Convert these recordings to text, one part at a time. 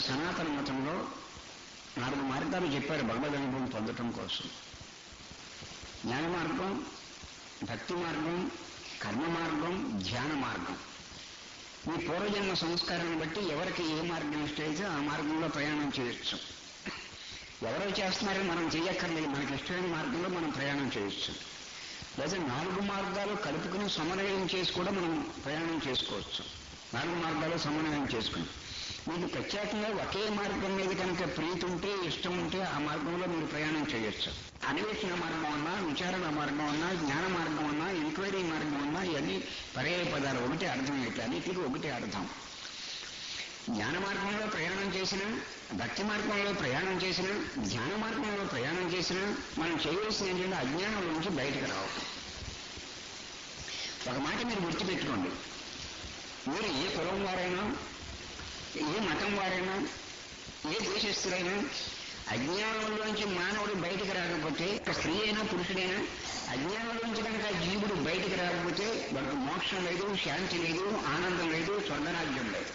సనాతన మతంలో నాలుగు మార్గాలు చెప్పారు భగవద్ అనుభవం పొందటం కోసం జ్ఞాన మార్గం భక్తి మార్గం కర్మ మార్గం ధ్యాన మార్గం మీ పూర్వజన్మ సంస్కారాన్ని బట్టి ఎవరికి ఏ మార్గం ఇష్టమైతే ఆ మార్గంలో ప్రయాణం చేయొచ్చు ఎవరో చేస్తున్నారని మనం చేయక్కర్లేదు మనకి ఇష్టమైన మార్గంలో మనం ప్రయాణం చేయొచ్చు లేదా నాలుగు మార్గాలు కలుపుకుని సమన్వయం చేసి కూడా మనం ప్రయాణం చేసుకోవచ్చు నాలుగు మార్గాలు సమన్వయం చేసుకుని మీకు ప్రత్యేకంగా ఒకే మార్గం మీద కనుక ప్రీతి ఉంటే ఇష్టం ఉంటే ఆ మార్గంలో మీరు ప్రయాణం చేయొచ్చు అన్వేషణ మార్గం అన్నా విచారణ మార్గం అన్నా జ్ఞాన మార్గం అన్నా ఎంక్వైరీ మార్గం అన్నా ఇవన్నీ పర్యాయ పదాలు ఒకటి అర్థం అయితే అన్నిటికీ ఒకటి అర్థం జ్ఞాన మార్గంలో ప్రయాణం చేసిన భక్తి మార్గంలో ప్రయాణం చేసిన ధ్యాన మార్గంలో ప్రయాణం చేసిన మనం చేయవలసిన ఏంటంటే అజ్ఞానం నుంచి బయటకు రావటం ఒక మాట మీరు గుర్తుపెట్టుకోండి మీరు ఏ కులం వారైనా ఏ మతం వారైనా ఏ దేశస్తులైనా అజ్ఞానంలోంచి మానవుడు బయటకు రాకపోతే స్త్రీ అయినా పురుషుడైనా అజ్ఞానంలోంచి కనుక జీవుడు బయటకు రాకపోతే వాడికి మోక్షం లేదు శాంతి లేదు ఆనందం లేదు స్వర్గరాజ్యం లేదు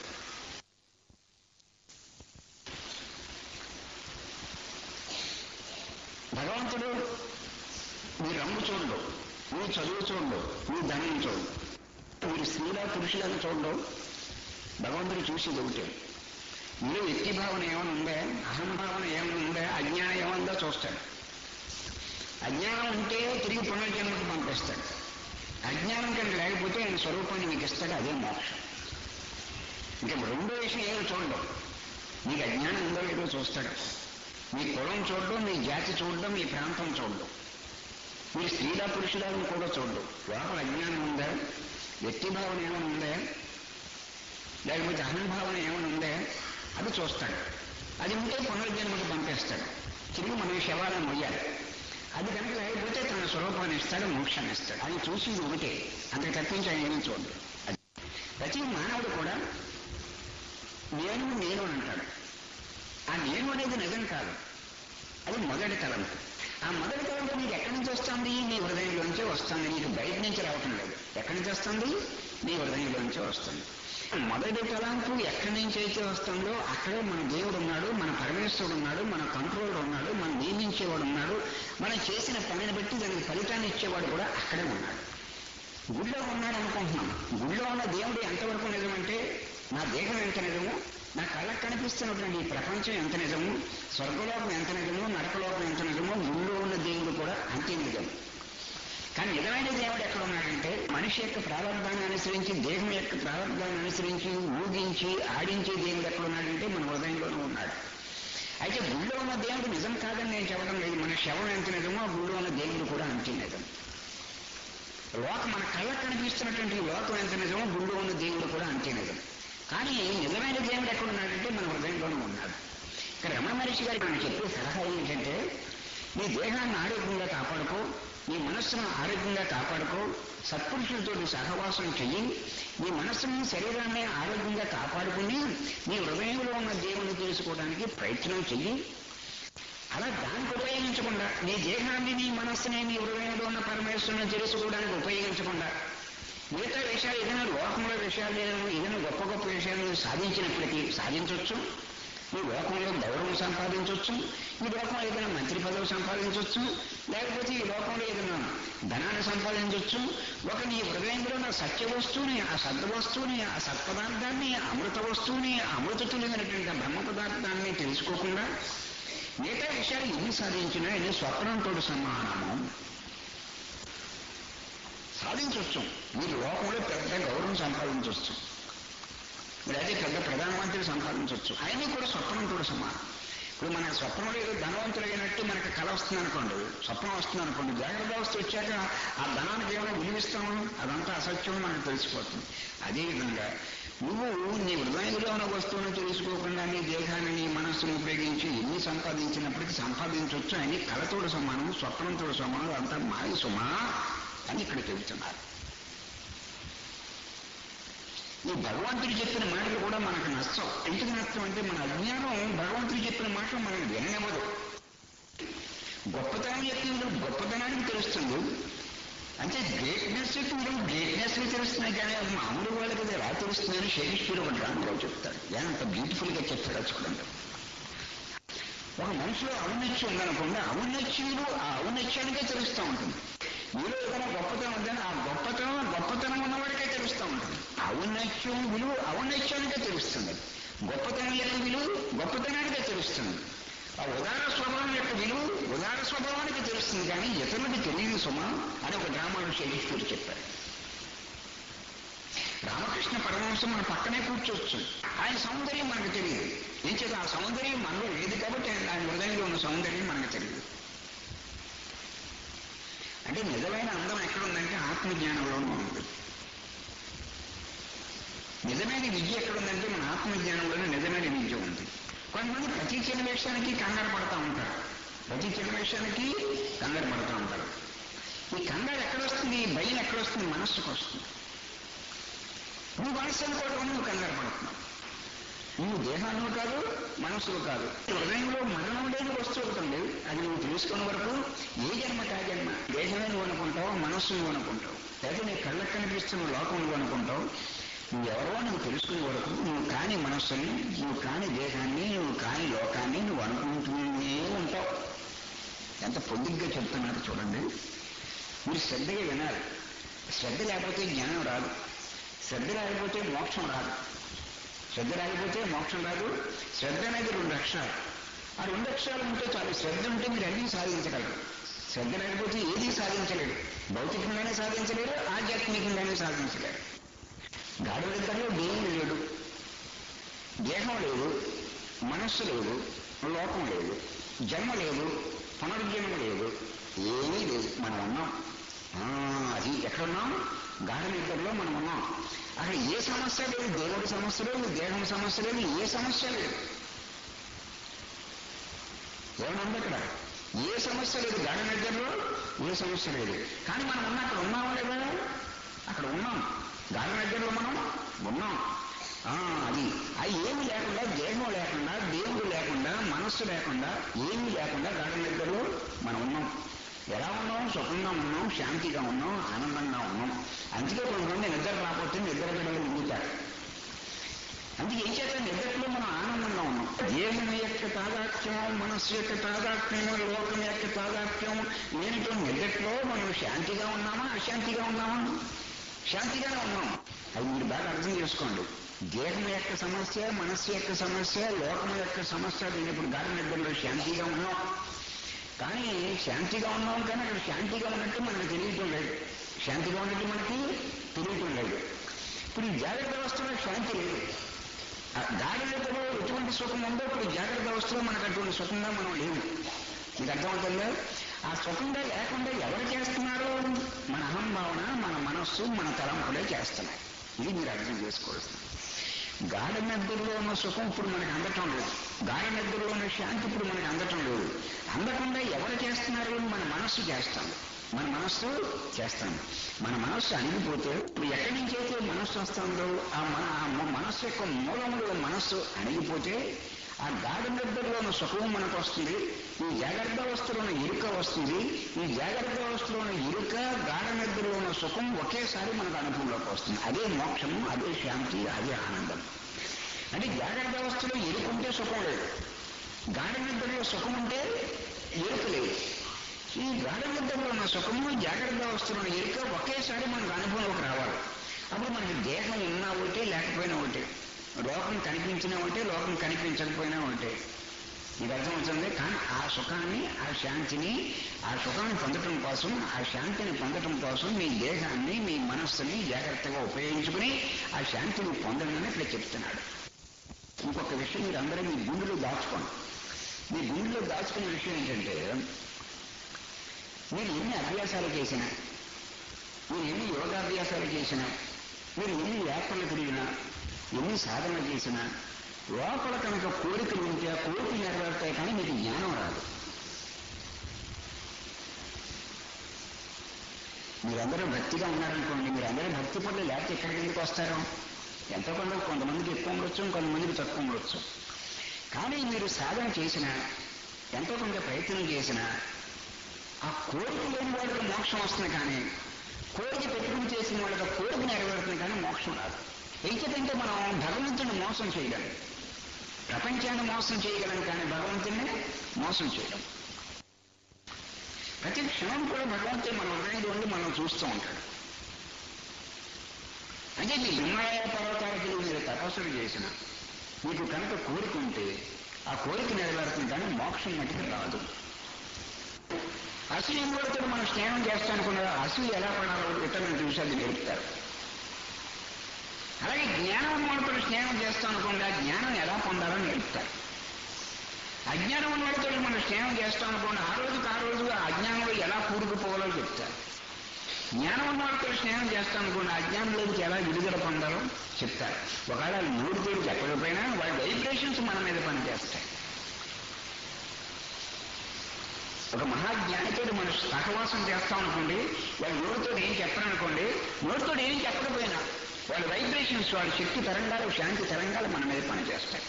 భగవంతుడు మీ రంగు చూడడు మీ చదువు చూడడు మీ ధనం చూడడు మీరు స్త్రీలా పురుషులను చూడడు భగవంతుడు చూసేది ఒకటే మీరు వ్యక్తి భావన ఏమైనా ఉందే అహంభావన ఏమైనా ఉందే అజ్ఞానం ఏముందో చూస్తాడు అజ్ఞానం ఉంటే తిరిగి పునర్జన్మకు పంపిస్తాడు అజ్ఞానం కనుక లేకపోతే ఆయన స్వరూపాన్ని మీకు ఇస్తాడు అదే మోక్షం ఇంకా రెండో విషయం ఏమి చూడడం మీకు అజ్ఞానం ఉందో లేదో చూస్తాడు మీ కులం చూడడం మీ జాతి చూడడం మీ ప్రాంతం చూడడం మీ స్త్రీల పురుషులను కూడా చూడడం లోపల అజ్ఞానం ఉందా వ్యక్తి భావన ఏమైనా ఉందా లేకపోతే అహంభావన ఏమైనా ఉందా అది చూస్తాడు అది ఉంటే పునర్జన్మకు పంపేస్తాడు తిరిగి మనం శవాలను మొయ్యాలి అది కనుక లేకపోతే తన స్వరూపాన్ని ఇస్తాడు మోక్షాన్ని ఇస్తాడు అది చూసి ఒకటే అంతకు తప్పించి ఆయన ఏమీ చూడదు అది ప్రతి మానవుడు కూడా నేను నేను అని అంటాడు ఆ నేను అనేది నిజం కాదు అది మొదటి తలంపు ఆ మొదటి తలంపు నీకు ఎక్కడి నుంచి వస్తుంది నీ హృదయంలోంచే వస్తుంది నీకు బయట నుంచి రావటం లేదు ఎక్కడి నుంచి వస్తుంది నీ హృదయంలోంచే వస్తుంది మొదటి తలంపు ఎక్కడి నుంచి అయితే వస్తుందో అక్కడే మన దేవుడు ఉన్నాడు మన పరమేశ్వరుడు ఉన్నాడు మన కంట్రోలర్ ఉన్నాడు మన నియమించేవాడు ఉన్నాడు మనం చేసిన పనిని బట్టి దానికి ఫలితాన్ని ఇచ్చేవాడు కూడా అక్కడే ఉన్నాడు గుడిలో ఉన్నాడు అనుకుంటున్నాం గుడిలో ఉన్న దేవుడు ఎంతవరకు నిజమంటే నా దేహం ఎంత నిజము నా కళ్ళకు కనిపిస్తున్నటువంటి ఈ ప్రపంచం ఎంత నిజము స్వర్గలోకం ఎంత నిజము నరకలోకం ఎంత నిజమో గుడిలో ఉన్న దేవుడు కూడా అంతే నిజం కానీ నిజమైన దేవుడు ఎక్కడ ఉన్నాడంటే మనిషి యొక్క ప్రారంభాన్ని అనుసరించి దేహం యొక్క ప్రారంభాన్ని అనుసరించి ఊగించి ఆడించే దేవుడు ఎక్కడ ఉన్నాడంటే మన హృదయంలోనే ఉన్నాడు అయితే గుళ్ళో ఉన్న దేవుడు నిజం కాదని నేను చెప్పడం లేదు మన శవం ఎంత నిజమో ఆ గుళ్ళో ఉన్న దేవుడు కూడా అంతే నిజం లోకం మన కళ్ళకు కనిపిస్తున్నటువంటి ఈ లోకం ఎంత నిజమో గుళ్ళో ఉన్న దేవుడు కూడా అంతే నిజం కానీ నిజమైన దేవుడు ఎక్కడ ఉన్నాడంటే మన హృదయంలోనే ఉన్నాడు ఇక్కడ రమణ మహర్షి గారికి మనం చెప్పే సలహా ఏంటంటే నీ దేహాన్ని ఆరోగ్యంగా కాపాడుకో నీ మనస్సును ఆరోగ్యంగా కాపాడుకో సత్పురుషులతో సహవాసం చెయ్యి నీ మనస్సుని శరీరాన్ని ఆరోగ్యంగా కాపాడుకుని నీ హృదయంలో ఉన్న దేవుని తెలుసుకోవడానికి ప్రయత్నం చెయ్యి అలా దానికి ఉపయోగించకుండా నీ దేహాన్ని నీ మనస్సుని నీ హృదయంలో ఉన్న పరమేశ్వరుని తెలుసుకోవడానికి ఉపయోగించకుండా మిగతా విషయాలు ఏదైనా లోకంలో విషయాలు ఏదైనా గొప్ప గొప్ప విషయాలను సాధించినప్పటికీ సాధించవచ్చు ఈ లోకంలో గౌరవం సంపాదించవచ్చు ఈ లోకంలో ఏదైనా మంత్రి పదవి సంపాదించవచ్చు లేకపోతే ఈ లోకంలో ఏదైనా ధనాన్ని సంపాదించవచ్చు ఒక నీ హృదయంలో ఉన్న సత్య వస్తువుని ఆ సద్ద వస్తువుని ఆ సత్పదార్థాన్ని అమృత వస్తువుని అమృత తులిగినటువంటి ఆ బ్రహ్మ పదార్థాన్ని తెలుసుకోకుండా మిగతా విషయాలు ఎన్ని సాధించినా ఇది స్వప్నంతో సమానము సాధించవచ్చు మీరు లోకంలో పెద్ద గౌరవం సంపాదించవచ్చు మీరు అదే పెద్ద ప్రధానమంత్రి సంపాదించవచ్చు ఆయనే కూడా స్వప్నంతో సమానం ఇప్పుడు మన స్వప్నంలో ఏదో ధనవంతులైనట్టు మనకి కళ వస్తుంది అనుకోండి స్వప్నం వస్తుంది అనుకోండి జాగ్రత్త అవస్థ వచ్చాక ఆ ధనానికి ఏమైనా విలువిస్తాము అదంతా అసత్యం మనకు తెలిసిపోతుంది అదేవిధంగా నువ్వు నీ హృదయంలో ఉన్న వస్తువును తెలుసుకోకుండా నీ దేహాన్ని నీ మనస్సును ఉపయోగించి ఎన్ని సంపాదించినప్పటికీ సంపాదించవచ్చు అని కళతోడు సమానం స్వప్నంతో సమానం అంతా మాయ సుమా అని ఇక్కడ చెబుతున్నారు ఈ భగవంతుడు చెప్పిన మాటలు కూడా మనకు నష్టం ఎందుకు నష్టం అంటే మన అజ్ఞానం భగవంతుడు చెప్పిన మాటలు మనకు విననివ్వదు గొప్పతనం చెప్పినప్పుడు గొప్పతనానికి తెలుస్తుంది అంటే గ్రేట్నెస్ మీరు గ్రేట్నెస్ తెలుస్తున్నాయి కానీ మామూలు వాళ్ళకి అది ఎలా తెలుస్తుందని షేక్స్పియర్ ఒక డ్రామాలో చెప్తాడు ఎంత బ్యూటిఫుల్ గా చెప్తాడు చూడండి ఒక మనిషిలో ఔన్నత్యం ఉందనుకోండి ఔన్నత్యులు ఆ ఔన్నత్యానికే తెలుస్తూ ఉంటుంది మీలో ఏదైనా గొప్పతనం ఉందని ఆ గొప్పతనం గొప్పతనం ఉన్నవాడికే తెలుస్తూ ఉంటుంది ఔన్నత్యం విలువ ఔన్నత్యానికే తెలుస్తుంది గొప్పతనం యొక్క విలువ గొప్పతనానికే తెలుస్తుంది ఆ ఉదార స్వభావం యొక్క విలువ ఉదార స్వభావానికి తెలుస్తుంది కానీ ఇతరులకు తెలియదు సుమా అని ఒక డ్రామాలో షేక్స్పియర్ చెప్పారు రామకృష్ణ పరమహంసం మన పక్కనే కూర్చోవచ్చు ఆయన సౌందర్యం మనకు తెలియదు ఏం చేత ఆ సౌందర్యం మనలో లేదు కాబట్టి ఆయన హృదయంలో ఉన్న సౌందర్యం మనకు తెలియదు అంటే నిజమైన అందం ఎక్కడ ఉందంటే ఆత్మజ్ఞానంలోనే ఉంది నిజమైన విద్య ఎక్కడ ఉందంటే మన ఆత్మజ్ఞానంలోనే నిజమైన విద్య ఉంది కొంతమంది ప్రతి చిన్న విషయానికి కంగారు పడతా ఉంటారు ప్రతి చిన్న విషయానికి కంగారు పడతా ఉంటారు ఈ కంగారు ఎక్కడొస్తుంది ఈ భయం ఎక్కడొస్తుంది మనస్సుకు వస్తుంది నువ్వు మనస్సు అనుకోవడం నువ్వు కంగారు పడుతున్నావు నువ్వు దేహాన్ని కాదు మనస్సులు కాదు హృదయంలో మరణం లేని వస్తువు ఒకటి ఉంది అది నువ్వు తెలుసుకున్న వరకు ఏ జన్మ కా జన్మ దేహమే నువ్వు అనుకుంటావు మనస్సు నువ్వు అనుకుంటావు లేదా నీ కళ్ళకు కనిపిస్తున్న లోకం నువ్వు అనుకుంటావు నువ్వు ఎవరో నువ్వు తెలుసుకునే వరకు నువ్వు కాని మనస్సుని నువ్వు కాని దేహాన్ని నువ్వు కాని లోకాన్ని నువ్వు అనుకుంటూనే ఉంటావు ఎంత పొద్దుగ్గా చెప్తున్నారు చూడండి మీరు శ్రద్ధగా వినాలి శ్రద్ధ లేకపోతే జ్ఞానం రాదు శ్రద్ధ లేకపోతే మోక్షం రాదు శ్రద్ధ లేకపోతే మోక్షం రాదు శ్రద్ధ అనేది రెండు అక్షరాలు ఆ రెండు అక్షరాలు ఉంటే చాలు శ్రద్ధ ఉంటే మీరు అన్నీ సాధించగలరు శ్రద్ధ లేకపోతే ఏది సాధించలేరు భౌతికంగానే సాధించలేరు ఆధ్యాత్మికంగానే సాధించలేరు గాఢలిద్దరిలో దేవుడు లేడు దేహం లేదు మనస్సు లేదు లోకం లేదు జన్మ లేదు పునర్జన్మ లేదు ఏమీ లేదు మనం ఉన్నాం ఆ, అది ఎక్కడున్నాం గాఢ నిద్రలో మనం ఉన్నాం అక్కడ ఏ సమస్య లేదు దేవుడి సమస్య లేదు దేహం సమస్య లేదు ఏ సమస్య లేదు ఏమన్నా అక్కడ ఏ సమస్య లేదు గాఢ నిద్రలో ఏ సమస్య లేదు కానీ మనం ఉన్న అక్కడ ఉన్నామా లేదా అక్కడ ఉన్నాం గాఢ నిద్రలో మనం ఉన్నాం ఆ, అది అది ఏమి లేకుండా దేహం లేకుండా దేవుడు లేకుండా మనస్సు లేకుండా ఏమీ లేకుండా గాఢ నిద్రలో మనం ఉన్నాం ఎలా ఉన్నాం సుఖంగా ఉన్నాం శాంతిగా ఉన్నాం ఆనందంగా ఉన్నాం అందుకే కొంతమంది నిద్ర రాకపోతే నిద్ర గడలు మిగుతారు అందుకే ఏం చేత నిద్రలో మనం ఆనందంగా ఉన్నాం దేహం యొక్క తాదాత్మ్యం మనస్సు యొక్క తాదాత్మ్యం లోకం యొక్క తాదాత్మ్యం నేనుతో నిద్రలో మనం శాంతిగా ఉన్నామా అశాంతిగా ఉన్నామా శాంతిగానే ఉన్నాం అది మీరు బాగా అర్థం చేసుకోండి దేహం యొక్క సమస్య మనస్సు యొక్క సమస్య లోకం యొక్క సమస్య దీనిప్పుడు గాఢ నిద్రలో శాంతిగా ఉన్నాం కానీ శాంతిగా ఉన్నాం కానీ అక్కడ శాంతిగా ఉన్నట్టు మనకు తెలియటం లేదు శాంతిగా ఉన్నట్టు మనకి తెలియటం లేదు ఇప్పుడు ఈ జాగ్రత్త అవస్థలో శాంతి లేదు ఆ గాడి నిద్రలో ఎటువంటి సుఖం ఉందో ఇప్పుడు జాగ్రత్త అవస్థలో మనకు అటువంటి సుఖంగా మనం లేవు మీకు అర్థమవుతుందో ఆ సుఖంగా లేకుండా ఎవరు చేస్తున్నారు మన అహంభావన మన మనస్సు మన తలంపులే చేస్తున్నాయి ఇది మీరు అర్థం చేసుకోవాల్సింది గాఢ నిద్రలో ఉన్న సుఖం ఇప్పుడు మనకు అందటం లేదు గాఢ నిద్రలో ఉన్న శాంతి ఇప్పుడు మనకు అందటం లేదు అందకుండా ఎవరు చేస్తున్నారు మన మనస్సు చేస్తాం మన మనస్సు చేస్తాం మన మనస్సు అణిగిపోతే ఇప్పుడు ఎక్కడి నుంచి అయితే మనస్సు వస్తుందో ఆ మన ఆ మ- మనస్సు యొక్క మూలంలో మనస్సు అణిగిపోతే ఆ గాఢ నిద్రలో ఉన్న సుఖం మనకు వస్తుంది ఈ జాగ్రత్త అవస్థలో ఉన్న ఇరుక వస్తుంది ఈ జాగ్రత్త అవస్థలో ఉన్న ఇరుక గాఢ నిద్రలో ఉన్న సుఖం ఒకేసారి మనకు అనుభవంలోకి వస్తుంది అదే మోక్షము అదే శాంతి అదే ఆనందం అంటే జాగ్రత్త అవస్థలో ఎరుకుంటే సుఖం లేదు గాఢ నిద్రలో సుఖం ఉంటే ఎరుక లేదు ఈ గాఢ నిద్రలో ఉన్న సుఖము జాగ్రత్త అవస్థలో ఉన్న ఎరుక ఒకేసారి మనకు అనుభవంలోకి రావాలి అప్పుడు మనకి దేహం ఉన్నా ఒకటే లేకపోయినా ఒకటే లోకం కనిపించినా ఒకటే లోకం కనిపించకపోయినా ఒకటే మీకు అర్థమవుతుంది కానీ ఆ సుఖాన్ని ఆ శాంతిని ఆ సుఖాన్ని పొందటం కోసం ఆ శాంతిని పొందటం కోసం మీ దేహాన్ని మీ మనస్సుని జాగ్రత్తగా ఉపయోగించుకుని ఆ శాంతిని పొందడమని ఇక్కడ చెప్తున్నాడు ఇంకొక విషయం మీరు అందరూ మీ గుండెలో దాచుకోండి మీ గుండెలో దాచుకునే విషయం ఏంటంటే మీరు ఎన్ని అభ్యాసాలు చేసినా మీరు ఎన్ని యోగాభ్యాసాలు చేసినా మీరు ఎన్ని యాత్రలు తిరిగినా ఎన్ని సాధన చేసినా లోపల కనుక కోరికలు ఉంటే ఆ కోరికలు నెరవేరుతాయి కానీ మీకు జ్ఞానం రాదు మీరందరూ భక్తిగా ఉన్నారనుకోండి మీరందరూ భక్తి పనులు లేకపోతే ఎక్కడికి ఎందుకు వస్తారు ఎంతో కొంత కొంతమందికి ఎక్కువ ఉండొచ్చు కొంతమందికి తక్కువ ఉండొచ్చు కానీ మీరు సాధన చేసిన ఎంతో కొంత ప్రయత్నం చేసినా ఆ కోరిక లేని వాడికి మోక్షం వస్తుంది కానీ కోరిక పెట్టుకుని చేసిన వాళ్ళకి కోరిక నెరవేరుతుంది కానీ మోక్షం రాదు ఎంచేతంటే మనం భగవంతుని మోసం చేయగలం ప్రపంచాన్ని మోసం చేయగలం కానీ భగవంతుని మోసం చేయడం ప్రతి క్షణం కూడా భగవంతుడు మన హృదయంలో ఉండి మనం చూస్తూ ఉంటాడు అంటే మీ హిమాలయ పర్వతాలకి మీరు తపస్సులు చేసిన మీకు కనుక కోరిక ఉంటే ఆ కోరిక నెరవేరుతుంది కానీ మోక్షం మటుకు రాదు అసూయంతో మనం స్నేహం చేస్తానుకున్న అసూయ ఎలా పడాలో ఇతరులను చూసి అది నేర్పుతారు అలాగే జ్ఞానం ఉన్నతో స్నేహం చేస్తాం అనుకోండి ఆ జ్ఞానం ఎలా పొందాలో నేర్పుతారు అజ్ఞానం ఉన్నతో మనం స్నేహం చేస్తాం అనుకోండి ఆ రోజుకి ఆ రోజు ఆ అజ్ఞానంలో ఎలా కూరుకుపోవాలో చెప్తారు జ్ఞానం ఉన్న వాళ్ళతో స్నేహం చేస్తాం అనుకోండి అజ్ఞానంలోకి ఎలా విడుదల పొందాలో చెప్తారు ఒకవేళ మూడు పేరు చెప్పకపోయినా వాళ్ళ వైబ్రేషన్స్ మన మీద పనిచేస్తాయి ఒక మహాజ్ఞానితో మనం సహవాసం చేస్తాం అనుకోండి వాళ్ళ నోటితో ఏం చెప్పరనుకోండి నోటితో ఏం చెప్పకపోయినా వాళ్ళ వైబ్రేషన్స్ వాళ్ళ శక్తి తరంగాలు శాంతి తరంగాలు మన మీద పనిచేస్తాయి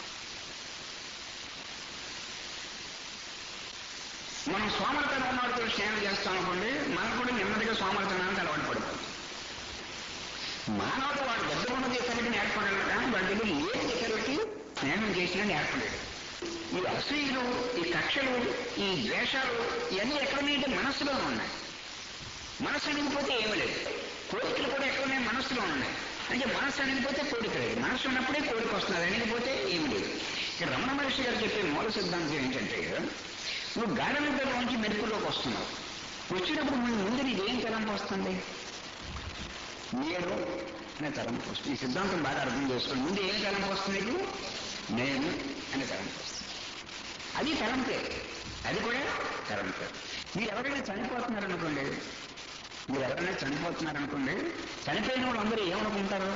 మనం సోమరతనం ఉన్నవాడితో స్నేహం చేస్తాం అనుకోండి మనకు కూడా నెమ్మదిగా సోమరతనానికి అలవాటు పడిపోతుంది మానవుడు వాడు దగ్గర ఉన్నది ఇతరులకి నేర్పడలేదు కానీ వాడి దగ్గర లేని ఇతరులకి స్నేహం చేసినా నేర్పలేడు ఈ అసూయలు ఈ కక్షలు ఈ ద్వేషాలు ఇవన్నీ ఎక్కడున్నాయంటే మనస్సులో ఉన్నాయి మనస్సు అణిగిపోతే ఏమీ లేదు కోరికలు కూడా ఎక్కడున్నాయి మనస్సులో ఉన్నాయి అంటే మనస్సు అణిగిపోతే కోరిక లేదు మనస్సు ఉన్నప్పుడే కోరిక వస్తుంది అణిగిపోతే ఏమీ లేదు ఇక్కడ రమణ మహర్షి గారు చెప్పే మూల సిద్ధాంతం ఏంటంటే నువ్వు గాఢ నిద్రలోంచి మెరుపులోకి వస్తున్నావు వచ్చినప్పుడు ముందు ముందు నీకు ఏం తలంపు వస్తుంది నేను అనే తలంపు వస్తుంది ఈ సిద్ధాంతం బాగా అర్థం చేసుకోండి ముందు ఏం తలంపు వస్తుంది నీకు నేను అనే తలంపు వస్తుంది అది తలంపే అది కూడా తలంపే మీరు ఎవరైనా చనిపోతున్నారనుకోండి మీరు ఎవరైనా చనిపోతున్నారనుకోండి చనిపోయిన వాళ్ళు అందరూ ఏమనుకుంటారు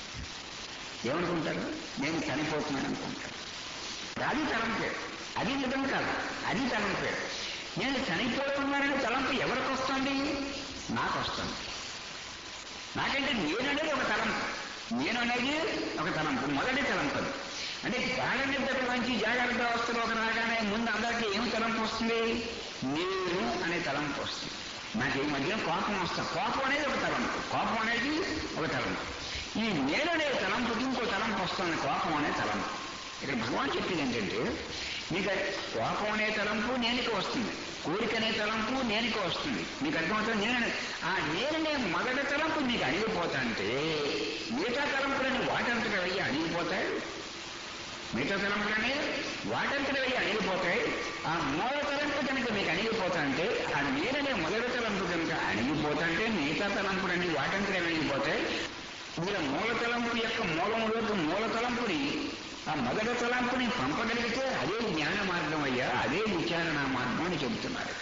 ఏమనుకుంటారు నేను చనిపోతున్నాను అనుకుంటారు అది తలంపే అది నిజం కాదు అది తలంపే నేను చనిపోతున్నాననే తలంపు ఎవరికి వస్తుంది నాకు వస్తుంది నాకంటే నేననేది ఒక తలంపు నేను అనేది ఒక తలంపు మొదటి తలంపు అది. అంటే గాఢ నిద్రలోంచి జాగ్రత్త అవస్థలో ఒక రాగానే ముందు అందరికీ ఏం తలంపు వస్తుంది నేను అనే తలంపు వస్తుంది నాకు ఈ మధ్య కోపం వస్తుంది కోపం అనేది ఒక తలంపు కోపం అనేది ఒక తలంపు ఈ నేను అనే తలంపుకి ఇంకో తలంపు వస్తుంది కోపం అనే తలంపు ఇక్కడ భగవాన్ చెప్పింది ఏంటంటే మీకు కోపం అనే తలంపు నేనుకి వస్తుంది కోరిక అనే తలంపు నేనుకి వస్తుంది మీకు అర్థమవుతుంది నేను ఆ నేననే మొదటి తలంపు మీకు అణిగిపోతా అంటే మిగతా తలంపులని వాటంతట అయ్యి అణిగిపోతాయి మిగతా తలంపులని వాటంతట అయ్యి అణిగిపోతాయి ఆ మూల తలంపు కనుక మీకు అణిగిపోతా అంటే ఆ నేననే మొదటి తలంపు కనుక అణిగిపోతా మిగతా తలంపులన్నీ వాటంతట అణిగిపోతాయి మీరు మూల తలంపు యొక్క మూలములోకి మూల తలంపుని ఆ మొదటి తలంపుని పంపగలిగితే అదే జ్ఞాన మార్గం అయ్యా అదే విచారణ మార్గం అని చెబుతున్నారు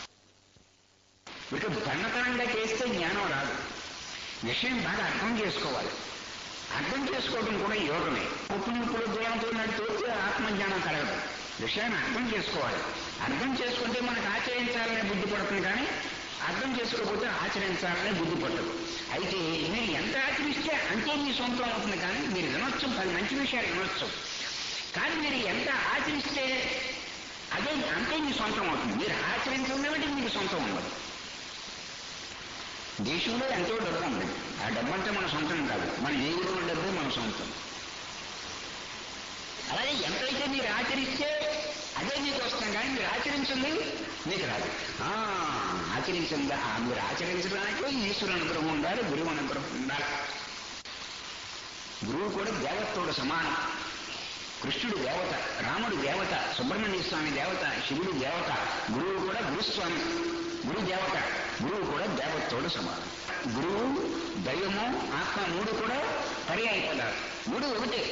ఇక దండతనంగా చేస్తే జ్ఞానం రాదు విషయం బాగా అర్థం చేసుకోవాలి అర్థం చేసుకోవడం కూడా యోగమే ఉప్పు నిప్పులు దూరంతో నడితే ఆత్మజ్ఞానం కలగదు విషయాన్ని అర్థం చేసుకోవాలి అర్థం చేసుకుంటే మనకు ఆచరించాలనే బుద్ధి పడుతుంది కానీ అర్థం చేసుకోకపోతే ఆచరించాలనే బుద్ధి పట్టదు అయితే మీరు ఎంత ఆచరిస్తే అంతే మీ సొంతం అవుతుంది కానీ మీరు వినొచ్చు పది మంచి విషయాలు వినొచ్చు కానీ మీరు ఎంత ఆచరిస్తే అదే అంతే మీ సొంతం అవుతుంది మీరు ఆచరించడం మీకు సొంతం ఉండదు దేశంలో ఎంతో డబ్బు ఉంది ఆ డబ్బు అంటే మన సొంతం కాదు మన ఏ ఊరిలో డబ్బే మన సొంతం అలాగే ఎంతైతే మీరు ఆచరిస్తే అదే మీకు వస్తుంది కానీ మీరు ఆచరించింది మీకు రాదు ఆ, ఆచరించిందా ఆ, మీరు ఆచరించడానికి ఈశ్వరు అనుగ్రహం ఉండాలి గురువు అనుగ్రహం ఉండాలి గురువు కూడా దేవతోడు సమానం కృష్ణుడు దేవత రాముడు దేవత సుబ్రహ్మణ్య స్వామి దేవత శివుడు దేవత గురువు కూడా గురుస్వామి గురు దేవత గురువు కూడా దేవతోడు సమానం గురువు దైవము ఆత్మ మూడు కూడా పర్యాయ పదాలు మూడు ఒకటే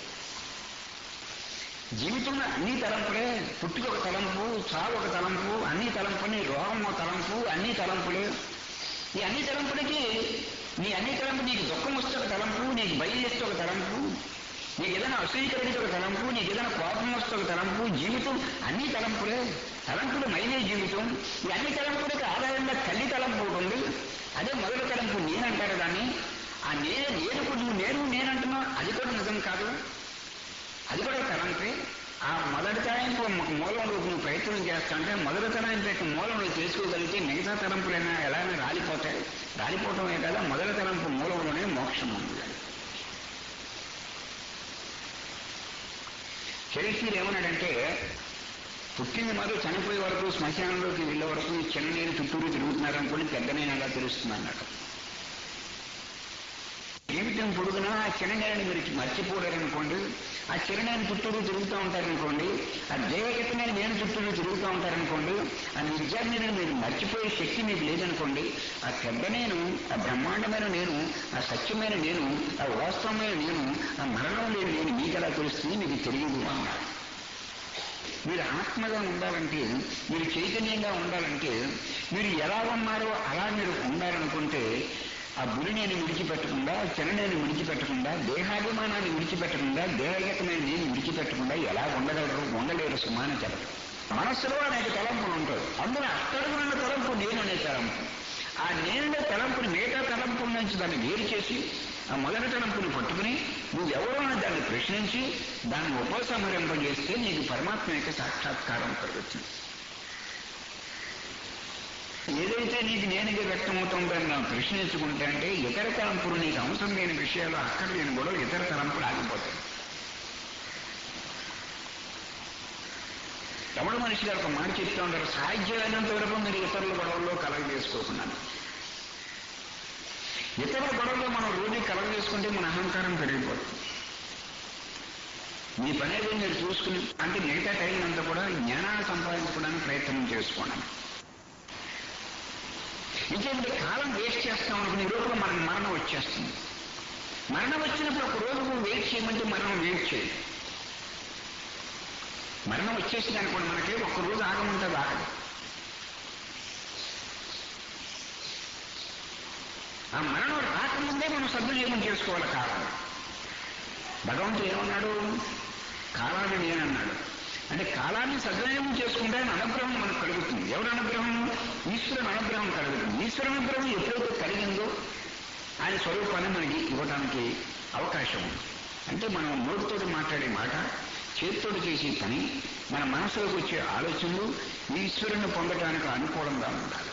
జీవితంలో అన్ని తలంపులే పుట్టుక ఒక తలంపు చావు ఒక తలంపు అన్ని తలంపుని రోగం ఒక తలంపు అన్ని తలంపులే ఈ అన్ని తలంపులకి నీ అన్ని తలంపు నీకు దుఃఖం వస్తే ఒక తలంపు నీకు భయం చేస్తే ఒక తలంపు నీకు ఏదైనా అసూయ కలిగితే ఒక తలంపు నీకు ఏదైనా కోపం వస్తే ఒక తలంపు జీవితం అన్ని తలంపులే తలంపులు మైనే జీవితం ఈ అన్ని తలంపులకు ఆధారంగా తల్లి తలంపు ఒకటి ఉంది అదే మొదటి తలంపు నేనంటారు దాన్ని ఆ నేనే నేను నువ్వు నేను నేనంటున్నావు అది కూడా నిజం కాదు అది కూడా తలంపే ఆ మొదటి తలంపు మూలంలో నువ్వు ప్రయత్నం ప్రయత్నం చేస్తా అంటే మొదటి తరం యొక్క మూలంలో చేసుకోగలిగితే మిగతా తలంపులైనా ఎలానే రాలిపోతాయి రాలిపోవటమే కదా మొదటి తలంపు మూలంలోనే మోక్షం ఉంది షరీఫీర్ ఏమన్నాడంటే పుట్టింది మాత్రం చనిపోయే వరకు శ్మశానంలోకి వెళ్ళే వరకు ఈ చిన్న నేను చుట్టూరు తిరుగుతున్నారు అనుకోండి పెద్ద నేను ఎలా తెలుస్తుంది అన్నాడు జీవితం పొడుగునా ఆ చిన్నగారిని మీరు మర్చిపోలేరనుకోండి ఆ చిన్నగారిని చుట్టూరు తిరుగుతూ ఉంటారనుకోండి ఆ దేవగతమైన నేను చుట్టూరు తిరుగుతూ ఉంటారనుకోండి ఆ నిజాన్ని మీరు మర్చిపోయే శక్తి మీకు లేదనుకోండి ఆ పెద్ద నేను ఆ బ్రహ్మాండమైన నేను ఆ సత్యమైన నేను ఆ వాస్తవమైన నేను ఆ మరణం లేని నేను మీకు ఎలా తెలుస్తుంది మీకు తెలియదు అన్నారు మీరు ఆత్మగా ఉండాలంటే మీరు చైతన్యంగా ఉండాలంటే మీరు ఎలా ఉన్నారో అలా మీరు ఉండాలనుకుంటే ఆ బురినేని విడిచిపెట్టకుండా చెననేని విడిచిపెట్టకుండా దేహాభిమానాన్ని విడిచిపెట్టకుండా దేహగతమైన నేను విడిచిపెట్టకుండా ఎలా ఉండగలరు ఉండలేరు సుమాన చెప్పరు మనస్సులో అనేక తలంపులు ఉంటాయి అందులో అట్టడుగున్న తలంపు నేను అనే తలంపు ఆ నేనుడే తలంపుని మిగతా తలంపుల నుంచి దాన్ని వేరు చేసి ఆ మొదటి తలంపుని పట్టుకుని నువ్వెవరో అని దాన్ని ప్రశ్నించి దాన్ని ఉపసంహరింపజేస్తే నీకు పరమాత్మ యొక్క సాక్షాత్కారం కలుగుతుంది ఏదైతే నీకు నేనుగా వ్యక్తమవుతుందని మనం ప్రశ్నించుకుంటే అంటే ఇతర తలంపులు నీకు అవసరం లేని విషయాలు అక్కడ లేని కూడా ఇతర తలంపులు ఆగిపోతాయి రమణ మనిషి గారు ఒక మాట చెప్తూ ఉంటారు సాధ్యమైనంత వరకు మీరు ఇతరుల గొడవల్లో కలగ చేసుకోకున్నాను ఇతరుల గొడవల్లో మనం రోజు కలగ చేసుకుంటే మన అహంకారం పెరిగిపోతుంది మీ పని ఏదో మీరు చూసుకుని అంటే మిగతా టైం అంతా కూడా జ్ఞానాన్ని సంపాదించుకోవడానికి ప్రయత్నం చేసుకోండి ఇంకేంటి కాలం వేస్ట్ చేస్తాం అనుకుని ఈ రోజులో మనకు మరణం వచ్చేస్తుంది మరణం వచ్చినప్పుడు ఒక రోజు వెయిట్ చేయమంటే మరణం వెయిట్ చేయదు మరణం వచ్చేసింది అనుకోండి మనకి ఒక్క రోజు ఆగమంటుంది ఆగదు ఆ మరణం రాకముందే మనం సద్వినియోగం చేసుకోవాలి కాలాన్ని భగవంతుడు ఏమన్నాడు కాలాన్ని నేనన్నాడు అంటే కాలాన్ని సద్వినియోగం చేసుకుంటే ఆయన అనుగ్రహం మనకు కలుగుతుంది ఎవరి అనుగ్రహం ఈశ్వరుని అనుగ్రహం కలుగుతుంది ఈశ్వర అనుగ్రహం ఎప్పుడైతే కలిగిందో ఆయన స్వరూపాన్ని మనకి ఇవ్వడానికి అవకాశం ఉంది అంటే మనం నోటితోటి మాట్లాడే మాట చేతితోటి చేసే పని మన మనసులోకి వచ్చే ఆలోచనలు ఈశ్వరుని పొందడానికి అనుకూలంగా ఉండాలి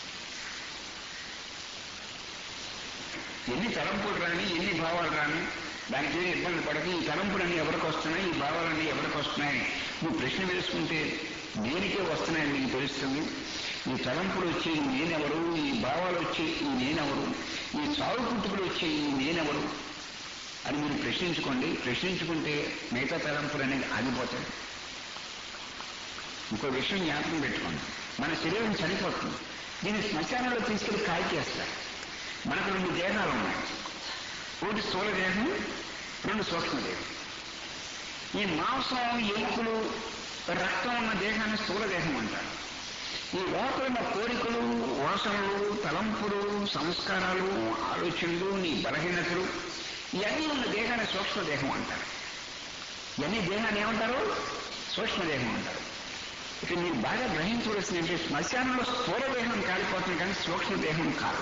ఎన్ని తలంపులు రాని ఎన్ని భావాలు రాని దానికి ఏమి ఇబ్బంది పడదు ఈ తలంపులన్నీ ఎవరికి వస్తున్నాయి ఈ భావాలన్నీ ఎవరికి వస్తున్నాయి నువ్వు ప్రశ్న వేసుకుంటే దేనికే వస్తున్నాయని నీకు తెలుస్తుంది ఈ తలంపులు వచ్చే ఈ నేనెవరు ఈ భావాలు వచ్చే ఈ నేనెవరు ఈ చావు పుట్టుకులు వచ్చే ఈ నేనెవరు అని మీరు ప్రశ్నించుకోండి ప్రశ్నించుకుంటే మిగతా తలంపులు అనేది ఆగిపోతాయి ఇంకో విషయం జ్ఞాపకం పెట్టుకోండి మన శరీరం చనిపోతుంది దీన్ని శ్మశానంలో తీసుకెళ్లి కాల్ చేస్తారు మనకు రెండు దేహాలు ఉన్నాయి ఒకటి స్థూల దేహం రెండు సూక్ష్మదేహం ఈ మాంసం ఎముకలు రక్తం ఉన్న దేహాన్ని స్థూల దేహం అంటారు ఈ లోపల ఉన్న కోరికలు వాసనలు తలంపులు సంస్కారాలు ఆలోచనలు నీ బలహీనతలు ఇవన్నీ ఉన్న దేహాన్ని సూక్ష్మదేహం అంటారు ఇవన్నీ దేహాన్ని ఏమంటారు సూక్ష్మదేహం అంటారు ఇక మీరు బాగా గ్రహించవలసింది అంటే శ్మశానంలో స్థూల దేహం కాలిపోతుంది కానీ సూక్ష్మదేహం కాదు